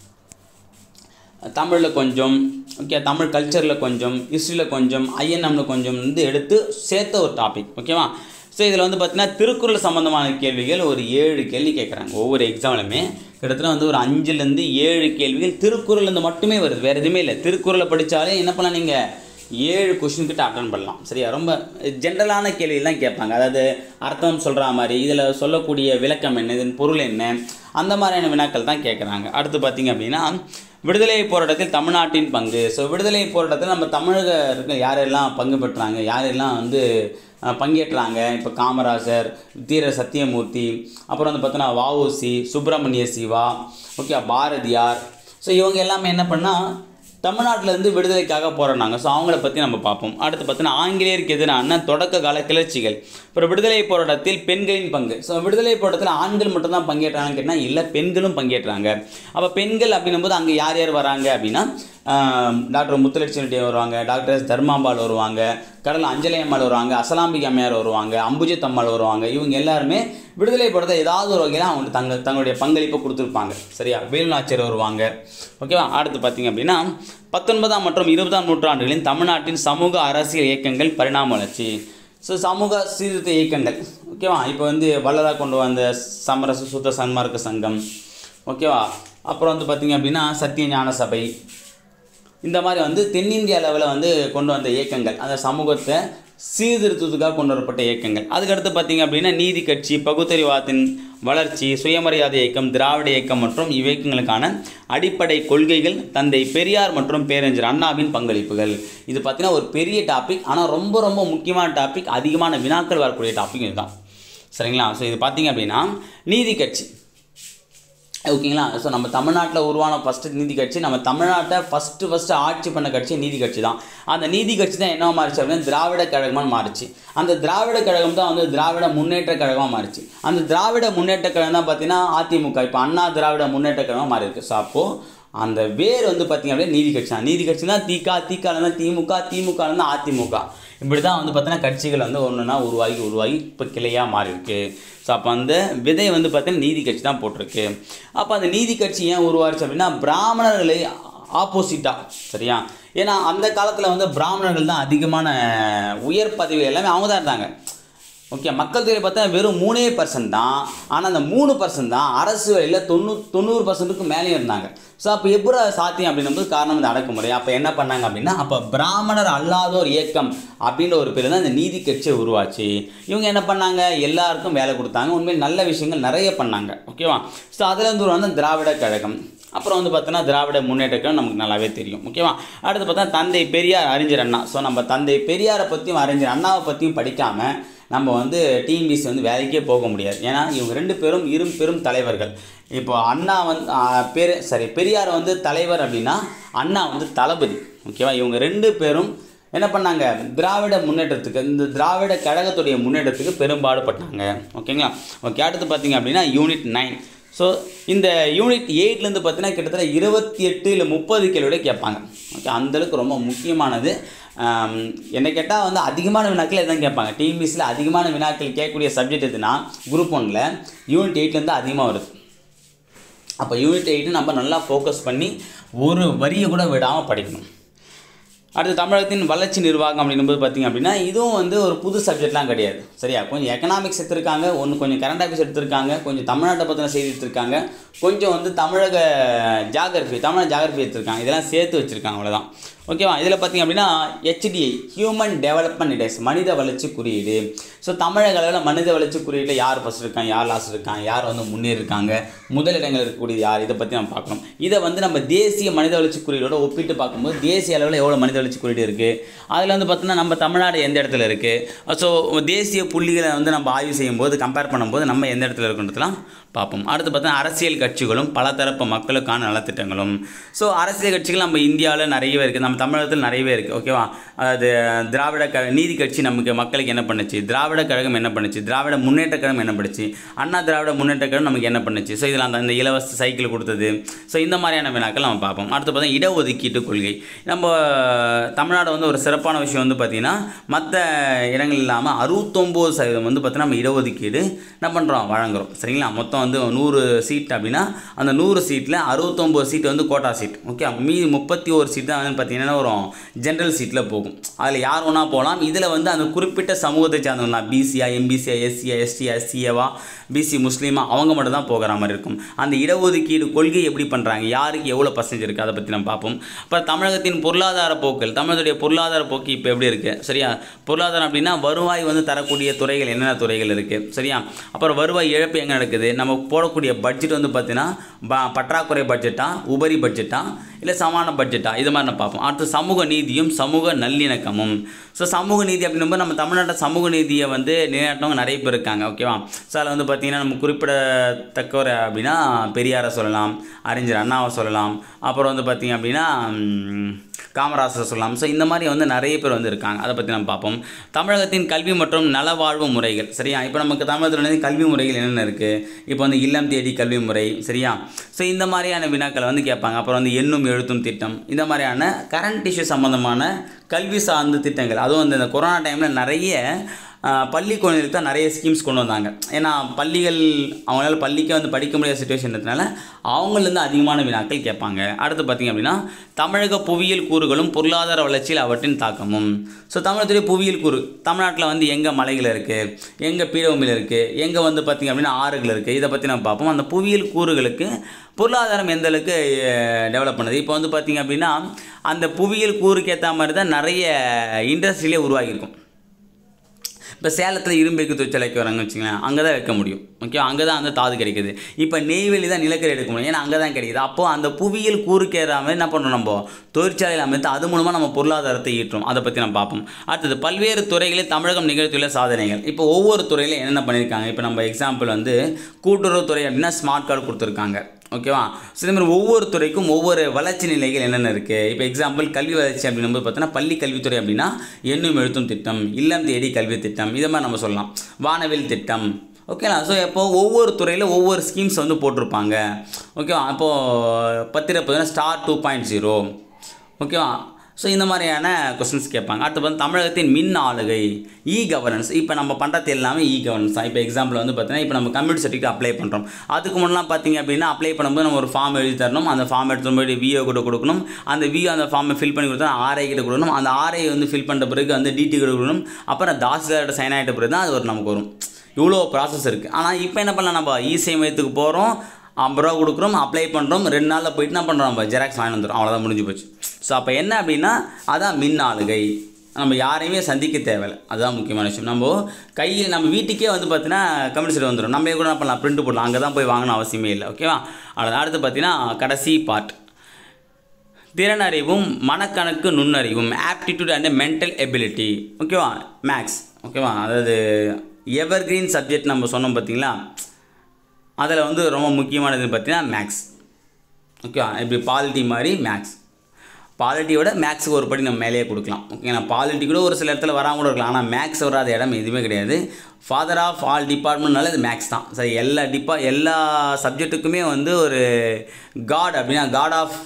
A: தமிழில் கொஞ்சம் ஓகே தமிழ் கல்ச்சரில் கொஞ்சம் ஹிஸ்ட்ரியில் கொஞ்சம் ஐஎன்எம்மில் கொஞ்சம் வந்து எடுத்து சேர்த்த ஒரு டாபிக் ஓகேவா ஸோ இதில் வந்து பார்த்தீங்கன்னா திருக்குறள் சம்மந்தமான கேள்விகள் ஒரு ஏழு கேள்வி கேட்குறாங்க ஒவ்வொரு எக்ஸாம்லையுமே கிட்டத்தட்ட வந்து ஒரு அஞ்சுலேருந்து ஏழு கேள்விகள் திருக்குறள்லேருந்து மட்டுமே வருது வேறு எதுவுமே இல்லை திருக்குறளை படித்தாலே என்ன பண்ணலாம் நீங்கள் ஏழு கொஷின் கிட்ட அட்டன் பண்ணலாம் சரியா ரொம்ப ஜென்ரலான கேள்வியெல்லாம் கேட்பாங்க அதாவது அர்த்தம் சொல்கிற மாதிரி இதில் சொல்லக்கூடிய விளக்கம் என்ன இதன் பொருள் என்ன அந்த மாதிரியான வினாக்கள் தான் கேட்குறாங்க அடுத்து பார்த்தீங்க அப்படின்னா விடுதலை போராட்டத்தில் தமிழ்நாட்டின் பங்கு ஸோ விடுதலை போராட்டத்தில் நம்ம தமிழகர்கள் யாரெல்லாம் பங்கு பெற்றாங்க யாரெல்லாம் வந்து அஹ், பங்கேற்றாங்க இப்போ காமராஜர் தீர சத்தியமூர்த்தி அப்புறம் வந்து பார்த்தோன்னா வஉசி சுப்பிரமணிய சிவா ஓகே பாரதியார் ஸோ இவங்க எல்லாமே என்ன பண்ணால் தமிழ்நாட்டுல இருந்து விடுதலைக்காக போராடினாங்க ஸோ அவங்கள பற்றி நம்ம பார்ப்போம் அடுத்து பார்த்தீங்கன்னா ஆங்கிலேயருக்கு எதிரான தொடக்க கால கிளர்ச்சிகள் அப்புறம் விடுதலை போராட்டத்தில் பெண்களின் பங்கு ஸோ விடுதலை போராட்டத்தில் ஆண்கள் மட்டும்தான் பங்கேற்றாங்கன்னு கேட்டால் இல்லை பெண்களும் பங்கேற்றாங்க அப்போ பெண்கள் அப்படின்னும் போது அங்கே யார் யார் வராங்க அப்படின்னா ஆம், டாக்டர் முத்துலட்சுமி ரெட்டி வருவாங்க டாக்டர் எஸ் தர்மாம்பாள் வருவாங்க கடல் அஞ்சலி அம்மாள் வருவாங்க அசலாம்பிகை அம்மையார் வருவாங்க அம்புஜத் அம்மாள் வருவாங்க இவங்க எல்லாருமே விடுதலை படத்தை ஏதாவது ஒரு வகையில் அவங்க தங்க தங்களுடைய பங்களிப்பை கொடுத்துருப்பாங்க சரியா வேலுநாச்சியர் வருவாங்க ஓகேவா அடுத்து பார்த்தீங்க அப்படின்னா பத்தொன்பதாம் மற்றும் இருபதாம் நூற்றாண்டுகளின் தமிழ்நாட்டின் சமூக அரசியல் இயக்கங்கள் பரிணாம வளர்ச்சி ஸோ சமூக சீர்திருத்த இயக்கங்கள் ஓகேவா இப்போ வந்து வள்ளலா கொண்டு வந்த சமரச சுத்த சன்மார்க்க சங்கம் ஓகேவா அப்புறம் வந்து பார்த்தீங்க அப்படின்னா சத்திய ஞான சபை இந்த மாதிரி வந்து தென்னிந்திய அளவில் வந்து கொண்டு வந்த இயக்கங்கள் அந்த சமூகத்தை சீர்திருத்தத்துக்காக கொண்டு வரப்பட்ட இயக்கங்கள் அதுக்கடுத்து பார்த்தீங்க அப்படின்னா நீதி கட்சி பகுத்தறிவாதத்தின் வளர்ச்சி சுயமரியாதை இயக்கம் திராவிட இயக்கம் மற்றும் இவ்வியக்கங்களுக்கான அடிப்படை கொள்கைகள் தந்தை பெரியார் மற்றும் பேரறிஞர் அண்ணாவின் பங்களிப்புகள் இது பார்த்தீங்கன்னா ஒரு பெரிய டாபிக் ஆனால் ரொம்ப ரொம்ப முக்கியமான டாபிக் அதிகமான வினாக்கள் வரக்கூடிய டாபிக் இதுதான் சரிங்களா ஸோ இது பார்த்தீங்க அப்படின்னா நீதி கட்சி ஓகேங்களா ஸோ நம்ம தமிழ்நாட்டில் உருவான ஃபஸ்ட்டு நீதி கட்சி நம்ம தமிழ்நாட்டை ஃபஸ்ட்டு ஃபஸ்ட்டு ஆட்சி பண்ண கட்சி நீதி கட்சி தான் அந்த நீதி கட்சி தான் என்ன மாறிச்சு அப்படின்னா திராவிட கழகமாக மாறிச்சு அந்த திராவிட கழகம் தான் வந்து திராவிட முன்னேற்ற கழகமாக மாறிச்சு அந்த திராவிட முன்னேற்ற கழகம் தான் பார்த்தீங்கன்னா அதிமுக இப்போ அண்ணா திராவிட முன்னேற்ற கழகமாக மாறி இருக்கு ஸோ அப்போது அந்த வேர் வந்து பார்த்தீங்க அப்படின்னா நீதி கட்சி தான் நீதி கட்சி தான் திக திகால தான் திமுக திமுக தான் அதிமுக இப்படி தான் வந்து பார்த்தீங்கன்னா கட்சிகள் வந்து ஒன்றுனா உருவாகி உருவாகி இப்போ கிளையாக மாறி இருக்கு ஸோ அப்போ அந்த விதை வந்து பார்த்தீங்கன்னா நீதி கட்சி தான் போட்டிருக்கு அப்போ அந்த நீதி கட்சி ஏன் உருவாச்சு அப்படின்னா பிராமணர்களை ஆப்போசிட்டாக சரியா ஏன்னா அந்த காலத்தில் வந்து பிராமணர்கள் தான் அதிகமான உயர் பதவி எல்லாமே அவங்க தான் இருந்தாங்க ஓகே மக்கள் தொகை பார்த்தா வெறும் மூணே பர்சன்ட் தான் ஆனால் அந்த மூணு பர்சன்ட் தான் அரசு வேலையில் தொண்ணூ தொண்ணூறு பர்சன்ட்டுக்கு மேலேயும் இருந்தாங்க ஸோ அப்போ எப்படி சாத்தியம் அப்படின்னும்போது காரணம் இந்த அடக்குமுறை அப்போ என்ன பண்ணாங்க அப்படின்னா அப்போ பிராமணர் அல்லாதோர் இயக்கம் அப்படின்ற ஒரு பேர் தான் இந்த நீதி கட்சியை உருவாச்சு இவங்க என்ன பண்ணாங்க எல்லாருக்கும் வேலை கொடுத்தாங்க உண்மையில் நல்ல விஷயங்கள் நிறைய பண்ணாங்க ஓகேவா ஸோ அதில் வந்து வந்து திராவிட கழகம் அப்புறம் வந்து பார்த்தோன்னா திராவிட முன்னேற்ற கழகம் நமக்கு நல்லாவே தெரியும் ஓகேவா அடுத்து பார்த்தா தந்தை பெரியார் அறிஞர் அண்ணா ஸோ நம்ம தந்தை பெரியாரை பற்றியும் அறிஞர் அண்ணாவை பற்றியும் படிக்காமல் நம்ம வந்து டிஎன்பிசி வந்து வேலைக்கே போக முடியாது ஏன்னா இவங்க ரெண்டு பேரும் இரும் பெரும் தலைவர்கள் இப்போ அண்ணா வந்து பேர் சரி பெரியார் வந்து தலைவர் அப்படின்னா அண்ணா வந்து தளபதி ஓகேவா இவங்க ரெண்டு பேரும் என்ன பண்ணாங்க திராவிட முன்னேற்றத்துக்கு இந்த திராவிட கழகத்துடைய முன்னேற்றத்துக்கு பெரும்பாடுபட்டாங்க ஓகேங்களா ஓகே அடுத்து பார்த்தீங்க அப்படின்னா யூனிட் நைன் ஸோ இந்த யூனிட் எயிட்லேருந்து பார்த்தீங்கன்னா கிட்டத்தட்ட இருபத்தி எட்டு இல்லை முப்பது கேள்வியோட கேட்பாங்க ஓகே அந்தளவுக்கு ரொம்ப முக்கியமானது ஆம், என்னை கேட்டால் வந்து அதிகமான வினாக்கள் எதான் கேட்பாங்க டிஎம்பிசியில் அதிகமான வினாக்கள் கேட்கக்கூடிய சப்ஜெக்ட் எதுனா குரூப் ஒன்றில் யூனிட் எயிட்லேருந்து அதிகமாக வருது அப்போ யூனிட் எயிட்டு நம்ம நல்லா ஃபோக்கஸ் பண்ணி ஒரு வரியை கூட விடாமல் படிக்கணும் அடுத்து தமிழகத்தின் வளர்ச்சி நிர்வாகம் அப்படின்னும்போது பார்த்தீங்க அப்படின்னா இதுவும் வந்து ஒரு புது சப்ஜெக்ட்லாம் கிடையாது சரியா கொஞ்சம் எக்கனாமிக்ஸ் எடுத்திருக்காங்க ஒன்று கொஞ்சம் கரண்ட் அஃபேர்ஸ் எடுத்திருக்காங்க கொஞ்சம் தமிழ்நாட்டை பற்றின செய்தி எடுத்திருக்காங்க கொஞ்சம் வந்து தமிழக ஜாகிரபி தமிழக ஜாகிரபி எடுத்திருக்காங்க இதெல்லாம் சேர்த்து வச்சுருக்காங்க அவ்வளோதான் ஓகேவா இதில் பார்த்தீங்க அப்படின்னா ஹெச்டிஐ ஹியூமன் டெவலப்மெண்ட் இண்டெக்ஸ் மனித வளர்ச்சி குறியீடு ஸோ தமிழக அளவில் மனித வளர்ச்சி குறியீட்டில் யார் ஃபஸ்ட் இருக்காங்க யார் லாஸ்ட் இருக்காங்க யார் வந்து முன்னேறி இருக்காங்க முதலிடங்கள் இருக்கக்கூடிய யார் இதை பற்றி நம்ம பார்க்கணும் இதை வந்து நம்ம தேசிய மனித வளர்ச்சி குறியீடோட ஒப்பிட்டு பார்க்கும்போது தேசிய அளவில் எவ்வளோ மனித வளர்ச்சி குறியீடு இருக்குது அதில் வந்து பார்த்தோன்னா நம்ம தமிழ்நாடு எந்த இடத்துல இருக்குது ஸோ தேசிய புள்ளிகளை வந்து நம்ம ஆய்வு செய்யும்போது கம்பேர் பண்ணும்போது நம்ம எந்த இடத்துல இருக்குன்றதுலாம் பார்ப்போம் அடுத்து பார்த்தா அரசியல் கட்சிகளும் பலதரப்பு மக்களுக்கான நலத்திட்டங்களும் ஸோ அரசியல் கட்சிகள் நம்ம இந்தியாவில் நிறையவே இருக்குது நம்ம தமிழகத்தில் நிறையவே இருக்குது ஓகேவா அதாவது திராவிட க நீதி கட்சி நமக்கு மக்களுக்கு என்ன பண்ணுச்சு திராவிட கழகம் என்ன பண்ணுச்சு திராவிட முன்னேற்ற கழகம் என்ன பண்ணுச்சு அண்ணா திராவிட முன்னேற்ற கழகம் நமக்கு என்ன பண்ணுச்சு ஸோ இதில் அந்த இந்த இலவச சைக்கிள் கொடுத்தது ஸோ இந்த மாதிரியான வினாக்கள் நம்ம பார்ப்போம் அடுத்து பார்த்தா இடஒதுக்கீட்டு கொள்கை நம்ம தமிழ்நாடு வந்து ஒரு சிறப்பான விஷயம் வந்து பார்த்திங்கன்னா மற்ற இடங்கள் இல்லாமல் அறுபத்தொம்போது சதவீதம் வந்து பார்த்தீங்கன்னா நம்ம இடஒதுக்கீடு என்ன பண்ணுறோம் வழங்குறோம் சரிங்களா மொத்தம் வந்து நூறு சீட் அப்படின்னா அந்த நூறு சீட்டில் அறுபத்தொம்போது சீட் வந்து கோட்டா சீட் ஓகே மீதி முப்பத்தி ஒரு சீட் தான் வந்து பார்த்தீங்கன்னா வரும் ஜென்ரல் சீட்டில் போகும் அதில் யார் வேணா போகலாம் இதில் வந்து அந்த குறிப்பிட்ட சமூகத்தை சார்ந்தவங்க பிசியா எம்பிசியா எஸ்சியா எஸ்டியா எஸ்சிஏவா பிசி முஸ்லீமா அவங்க மட்டும் தான் போகிற மாதிரி இருக்கும் அந்த இடஒதுக்கீடு கொள்கை எப்படி பண்ணுறாங்க யாருக்கு எவ்வளோ பர்சன்டேஜ் இருக்குது அதை பற்றி நம்ம பார்ப்போம் அப்புறம் தமிழகத்தின் பொருளாதார போக்கள் தமிழகத்துடைய பொருளாதார போக்கு இப்போ எப்படி இருக்குது சரியா பொருளாதாரம் அப்படின்னா வருவாய் வந்து தரக்கூடிய துறைகள் என்னென்ன துறைகள் இருக்குது சரியா அப்புறம் வருவாய் இழப்பு எங்கே நடக்குது நம்ம போடக்கூடிய பட்ஜெட் வந்து பார்த்தீங்கன்னா ப- பற்றாக்குறை பட்ஜெட்டா உபரி பட்ஜெட்டா இல்லை சமான பட்ஜெட்டா இது மாதிரி நம்ம பார்ப்போம் அடுத்து சமூக நீதியும் சமூக நல்லிணக்கமும் ஸோ சமூக நீதி அப்படின்னும்போது நம்ம தமிழ்நாட்டில் சமூக நீதியை வந்து நிலைநாட்டினவங்க நிறைய பேர் இருக்காங்க ஓகேவா ஸோ அதில் வந்து பார்த்திங்கன்னா நம்ம குறிப்பிடத்தக்கவர் அப்படின்னா பெரியாரை சொல்லலாம் அறிஞர் அண்ணாவை சொல்லலாம் அப்புறம் வந்து பார்த்திங்க அப்படின்னா ம், காமராசர் சொல்லலாம் ஸோ இந்த மாதிரி வந்து நிறைய பேர் வந்து இருக்காங்க அதை பற்றி நம்ம பார்ப்போம் தமிழகத்தின் கல்வி மற்றும் நலவாழ்வு முறைகள் சரியா இப்போ நமக்கு தமிழகத்தில் வந்து கல்வி முறைகள் என்னென்ன இருக்குது இப்போ வந்து இல்லம் தேடி கல்வி முறை சரியா ஸோ இந்த மாதிரியான வினாக்களை வந்து கேட்பாங்க அப்புறம் வந்து எண்ணும் எழுத்தும் திட்டம் இந்த மாதிரியான கரண்ட் இஷ்யூ சம்மந்தமான கல்வி சார்ந்த திட்டங்கள் அதுவும் வந்து இந்த கொரோனா டைமில் நிறைய ஆஹ், பள்ளி குழந்தைகளுக்கு தான் நிறைய ஸ்கீம்ஸ் கொண்டு வந்தாங்க ஏன்னா பள்ளிகள் அவங்களால பள்ளிக்கே வந்து படிக்க முடியாத சுச்சுவேஷன் இருக்கிறதுனால அவங்கள்லேருந்து அதிகமான வினாக்கள் கேட்பாங்க அடுத்து பார்த்திங்க அப்படின்னா தமிழக புவியியல் கூறுகளும் பொருளாதார வளர்ச்சியில் அவற்றின் தாக்கமும் ஸோ தமிழகத்துடைய புவியியல் கூறு தமிழ்நாட்டில் வந்து எங்கே மலைகள் இருக்குது எங்கே பீடபூமியில் இருக்குது எங்கே வந்து பார்த்திங்க அப்படின்னா ஆறுகள் இருக்குது இதை பற்றி நம்ம பார்ப்போம் அந்த புவியியல் கூறுகளுக்கு பொருளாதாரம் எந்த அளவுக்கு டெவலப் பண்ணுது இப்போ வந்து பார்த்திங்க அப்படின்னா அந்த புவியியல் கூறுக்கு ஏற்ற மாதிரி தான் நிறைய இண்டஸ்ட்ரியிலே உருவாகியிருக்கும் இப்போ சேலத்தில் இரும்பேக்கு தொழிற்சாலை வைக்க வராங்க வச்சுங்களேன் அங்கே தான் வைக்க முடியும் ஓகே அங்கே தான் அந்த தாது கிடைக்குது இப்போ நெய்வேலி தான் நிலக்கரி எடுக்க முடியும் ஏன்னா அங்கே தான் கிடைக்குது அப்போது அந்த புவியியல் கூறுக்கேற மாதிரி என்ன பண்ணுறோம் நம்ம தொழிற்சாலையில் அமைத்து அது மூலமாக நம்ம பொருளாதாரத்தை ஈட்டுறோம் அதை பற்றி நம்ம பார்ப்போம் அடுத்தது பல்வேறு துறைகளில் தமிழகம் நிகழ்த்தியுள்ள சாதனைகள் இப்போ ஒவ்வொரு துறையிலும் என்னென்ன பண்ணியிருக்காங்க இப்போ நம்ம எக்ஸாம்பிள் வந்து கூட்டுறவுத்துறை அப்படின்னா ஸ்மார்ட் கார்டு கொடுத்துருக்காங்க ஓகேவா ஸோ இதே மாதிரி ஒவ்வொரு துறைக்கும் ஒவ்வொரு வளர்ச்சி நிலைகள் என்னென்ன இருக்குது இப்போ எக்ஸாம்பிள் கல்வி வளர்ச்சி அப்படின்னும்போது பார்த்தோன்னா பள்ளி கல்வித்துறை அப்படின்னா எண்ணும் எழுத்தும் திட்டம் இல்லம் தேடி கல்வி திட்டம் இதை மாதிரி நம்ம சொல்லலாம் வானவில் திட்டம் ஓகேங்களா ஸோ இப்போ ஒவ்வொரு துறையில் ஒவ்வொரு ஸ்கீம்ஸ் வந்து போட்டிருப்பாங்க ஓகேவா அப்போது பத்திரப்பதுனா ஸ்டார் டூ பாயிண்ட் ஜீரோ ஓகேவா ஸோ இந்த மாதிரியான கொஸ்டின்ஸ் கேட்பாங்க அடுத்து வந்து தமிழகத்தின் மின் ஆளுகை இ கவர்னன்ஸ் இப்போ நம்ம பண்ணுறது எல்லாமே இ கவர்னன்ஸ் தான் இப்போ எக்ஸாம்பிள் வந்து பார்த்தீங்கன்னா இப்போ நம்ம கம்ப்யூட்டர் சர்டிஃபிகேட் அப்ளை பண்ணுறோம் அதுக்கு முன்னெல்லாம் பார்த்தீங்க அப்படின்னா அப்ளை பண்ணும்போது நம்ம ஒரு ஃபார்ம் எழுதி தரணும் அந்த ஃபார்ம் எடுத்து போய் விஓ கிட்ட கொடுக்கணும் அந்த விஓ அந்த ஃபார்மை ஃபில் பண்ணி கொடுத்தா ஆர்ஐ கிட்ட கொடுக்கணும் அந்த ஆர்ஐ வந்து ஃபில் பண்ணுற பிறகு வந்து டிடி கிட்ட கொடுக்கணும் அப்புறம் தாசில்தார்கிட்ட சைன் ஆகிட்ட பிறகு தான் அது ஒரு நமக்கு வரும் இவ்வளோ ப்ராசஸ் இருக்குது ஆனால் இப்போ என்ன பண்ணலாம் நம்ம இ மையத்துக்கு போகிறோம் ஐம்பது ரூபா கொடுக்குறோம் அப்ளை பண்ணுறோம் ரெண்டு நாளில் போயிட்டு என்ன பண்ணுறோம் நம்ம ஜெராக்ஸ் வாங்கி வந்துடும் அவ்வளோதான் முடிஞ்சு போச்சு ஸோ அப்போ என்ன அப்படின்னா அதான் மின் ஆளுகை நம்ம யாரையுமே சந்திக்க தேவையில்லை அதுதான் முக்கியமான விஷயம் நம்ம கையில் நம்ம வீட்டுக்கே வந்து பார்த்தீங்கன்னா கம்யூனிஸ்ட் வந்துடும் நம்ம கூட என்ன பண்ணலாம் பிரிண்ட் போடலாம் அங்கே தான் போய் வாங்கணும் அவசியமே இல்லை ஓகேவா அவ்வளோதான் அடுத்து பார்த்தீங்கன்னா கடைசி பார்ட் திறனறிவும் மனக்கணக்கு நுண்ணறிவும் ஆப்டிடியூட் அண்ட் மென்டல் எபிலிட்டி ஓகேவா மேக்ஸ் ஓகேவா அதாவது எவர் கிரீன் சப்ஜெக்ட் நம்ம சொன்னோம் பார்த்தீங்களா அதில் வந்து ரொம்ப முக்கியமானது பார்த்தீங்கன்னா மேக்ஸ் ஓகேவா இப்படி பாலிட்டி மாதிரி மேக்ஸ் பாலிட்டியோட மேக்ஸுக்கு ஒரு படி நம்ம மேலேயே கொடுக்கலாம் ஓகேங்களா பாலிட்டி கூட ஒரு சில இடத்துல வராமல் கூட இருக்கலாம் ஆனால் மேக்ஸ் வராத இடம் எதுவுமே கிடையாது ஃபாதர் ஆஃப் ஆல் டிபார்ட்மெண்ட்னால இது மேக்ஸ் தான் சரி எல்லா டிபா எல்லா சப்ஜெக்ட்டுக்குமே வந்து ஒரு காட் அப்படின்னா காட் ஆஃப்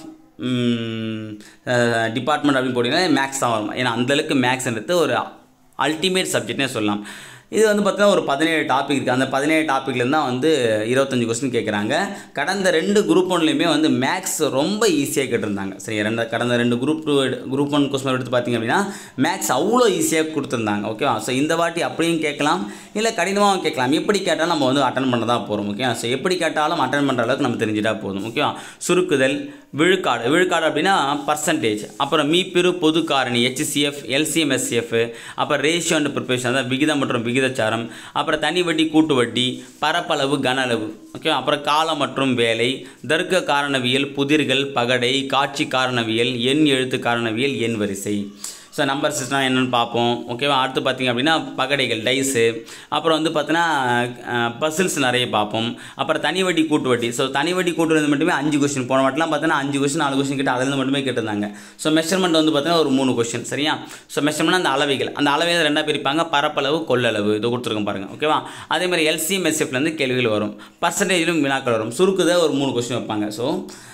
A: டிபார்ட்மெண்ட் அப்படின்னு போட்டிங்கன்னா மேக்ஸ் தான் வரும் ஏன்னா அந்தளவுக்கு மேக்ஸ்ன்றது ஒரு அல்டிமேட் சப்ஜெக்ட்னே சொல்லலாம் இது வந்து பார்த்தீங்கன்னா ஒரு பதினேழு டாபிக் இருக்குது அந்த பதினேழு டாப்பிக்லேருந்து தான் வந்து இருபத்தஞ்சு கொஸ்டின் கேட்குறாங்க கடந்த ரெண்டு குரூப் ஒன்லையுமே வந்து மேக்ஸ் ரொம்ப ஈஸியாக கேட்டிருந்தாங்க சரி ரெண்டு கடந்த ரெண்டு group two group one question எடுத்து பார்த்தீங்க அப்படின்னா மேக்ஸ் அவ்வளோ ஈஸியாக கொடுத்துருந்தாங்க ஓகேவா ஸோ இந்த வாட்டி அப்படியும் கேட்கலாம் இல்லை கடினமாகவும் கேட்கலாம் எப்படி கேட்டாலும் நம்ம வந்து அட்டன் பண்ண தான் போகிறோம் ஓகே ஸோ எப்படி கேட்டாலும் அட்டன் பண்ணுற அளவுக்கு நம்ம தெரிஞ்சிட்டா போதும் ஓகேவா சுருக்குதல் விழுக்காடு விழுக்காடு அப்படின்னா பர்சன்டேஜ் அப்புறம் மீப்பிரு பொது காரணி ஹெச்சிசிஎஃப் எல்சிஎம்எஸ்சிஎஃப் அப்புறம் ரேஷியோ அண்ட் ப்ரிப்பரேஷன் அதாவது விகிதம் மற்றும் விகிதச்சாரம் அப்புறம் தனி வட்டி கூட்டு வட்டி பரப்பளவு கன அளவு ஓகே அப்புறம் காலம் மற்றும் வேலை தர்க்க காரணவியல் புதிர்கள் பகடை காட்சி காரணவியல் எண் எழுத்து காரணவியல் எண் வரிசை ஸோ நம்பர் சிஸ்டம் என்னென்னு பார்ப்போம் ஓகேவா அடுத்து பார்த்திங்க அப்படின்னா பகடைகள் டைஸு அப்புறம் வந்து பார்த்தீங்கன்னா பசில்ஸ் நிறைய பார்ப்போம் அப்புறம் தனி வட்டி கூட்டு வட்டி ஸோ தனி வட்டி கூட்டு வந்து மட்டுமே அஞ்சு கொஸ்டின் போன வாட்டிலாம் பார்த்தீங்கன்னா அஞ்சு கொஸ்டின் நாலு கொஸ்டின் கிட்ட அதுலேருந்து மட்டுமே கேட்டிருந்தாங்க ஸோ மெஷர்மெண்ட் வந்து பார்த்தீங்கன்னா ஒரு மூணு கொஸ்டின் சரியா ஸோ மெஷர்மெண்ட் அந்த அளவைகள் அந்த அளவைகள் ரெண்டாக பிரிப்பாங்க பரப்பளவு கொள்ளளவு இது கொடுத்துருக்கோம் பாருங்கள் ஓகேவா அதே மாதிரி எல்சிஎம் எஸ்எஃப்லேருந்து கேள்விகள் வரும் பர்சன்டேஜிலும் வினாக்கள் வரும் சுருக்குதை ஒரு மூணு கொஸ்டின் வைப்பாங்க ஸோ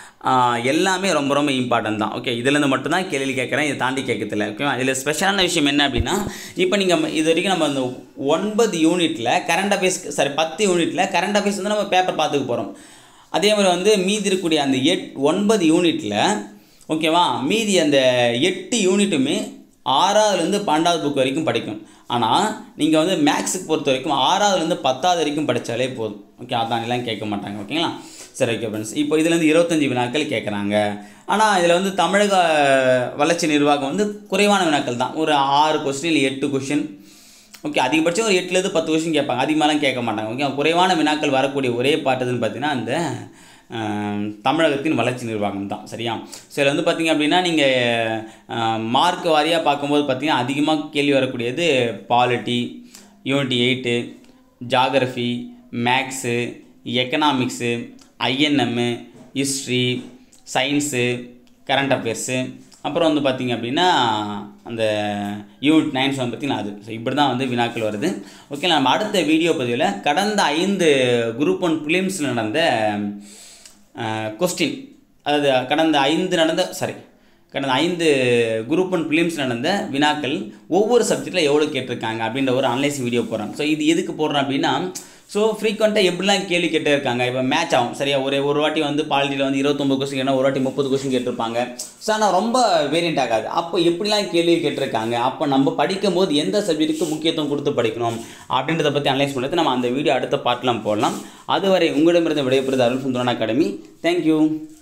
A: ஆஹ் எல்லாமே ரொம்ப ரொம்ப இம்பார்ட்டன்ட் தான் ஓகே இதுலேருந்து மட்டும்தான் கேள்வி கேட்குறேன் இதை தாண்டி கேட்கறதில்ல ஓகேவா இதில் ஸ்பெஷலான விஷயம் என்ன அப்படின்னா இப்போ நீங்கள் இது வரைக்கும் நம்ம அந்த ஒன்பது யூனிட்டில் கரண்ட் அஃபேர்ஸ் சாரி பத்து யூனிட்டில் கரண்ட் அஃபேர்ஸ் வந்து நம்ம பேப்பர் பார்த்துக்க போகிறோம் அதே மாதிரி வந்து மீதி இருக்கக்கூடிய அந்த எட் ஒன்பது யூனிட்டில் ஓகேவா மீதி அந்த எட்டு யூனிட்டுமே ஆறாவதுலேருந்து பன்னெண்டாவது புக் வரைக்கும் படிக்கும் ஆனால் நீங்கள் வந்து மேக்ஸுக்கு பொறுத்த வரைக்கும் ஆறாவதுலேருந்து பத்தாவது வரைக்கும் படித்தாலே போதும் ஓகே அதான் எல்லாம் கேட்க மாட்டாங்க ஓகேங்களா சரி ஓகே ஃப்ரெண்ட்ஸ் இப்போ இதுலேருந்து இருபத்தஞ்சி வினாக்கள் கேட்குறாங்க ஆனால் இதில் வந்து தமிழக வளர்ச்சி நிர்வாகம் வந்து குறைவான வினாக்கள் தான் ஒரு ஆறு கொஸ்டின் இல்லை எட்டு கொஷின் ஓகே அதிகபட்சம் ஒரு எட்டுலேருந்து பத்து கொஸ்டின் கேட்பாங்க அதிகமாகலாம் கேட்க மாட்டாங்க ஓகே குறைவான வினாக்கள் வரக்கூடிய ஒரே பாட்டுதுன்னு பார்த்தீங்கன்னா அந்த ஆஹ், தமிழகத்தின் வளர்ச்சி நிர்வாகம் தான் சரியா ஸோ இதில் வந்து பார்த்தீங்க அப்படின்னா நீங்கள் மார்க் வாரியாக பார்க்கும்போது பார்த்தீங்கன்னா அதிகமாக கேள்வி வரக்கூடியது polity unit eight geography maths economics INM history science current affairs அப்புறம் வந்து பார்த்திங்க அப்படின்னா அந்த யூனிட் நைன்ஸ் வந்து பார்த்திங்கன்னா அது ஸோ இப்படி தான் வந்து வினாக்கள் வருது ஓகே நம்ம அடுத்த வீடியோ பதிவில் கடந்த ஐந்து குரூப் ஒன் ஃபிலிம்ஸில் நடந்த கொஸ்டின் அதாவது கடந்த ஐந்து நடந்த சாரி கடந்த ஐந்து குரூப் ஒன் ஃபிலிம்ஸ் நடந்த வினாக்கள் ஒவ்வொரு சப்ஜெக்டில் எவ்வளோ கேட்டிருக்காங்க அப்படின்ற ஒரு அனலைஸ் வீடியோ போடுறேன் ஸோ இது எதுக்கு போடுறேன் அப்படின்னா ஸோ ஃப்ரீக்வெண்ட்டாக எப்படிலாம் கேள்வி கேட்டே இருக்காங்க இப்போ மேட்ச் ஆகும் சரியா ஒரு ஒரு வாட்டி வந்து பாலிட்டியில் வந்து இருபத்தொம்பது கொஸ்டின் கேட்டால் ஒரு வாட்டி முப்பது கொஸ்டின் கேட்டிருப்பாங்க ஸோ ஆனால் ரொம்ப வேரியண்ட் ஆகாது அப்போ எப்படிலாம் கேள்வி கேட்டிருக்காங்க அப்போ நம்ம படிக்கும் போது எந்த சப்ஜெக்ட்டுக்கு முக்கியத்துவம் கொடுத்து படிக்கணும் அப்படின்றத பற்றி அனலைஸ் பண்ணுறது நம்ம அந்த வீடியோ அடுத்த பார்ட்லாம் போடலாம் அதுவரை உங்களிடமிருந்து விடைபெறுது அருள் சுந்தரன் அகாடமி தேங்க்யூ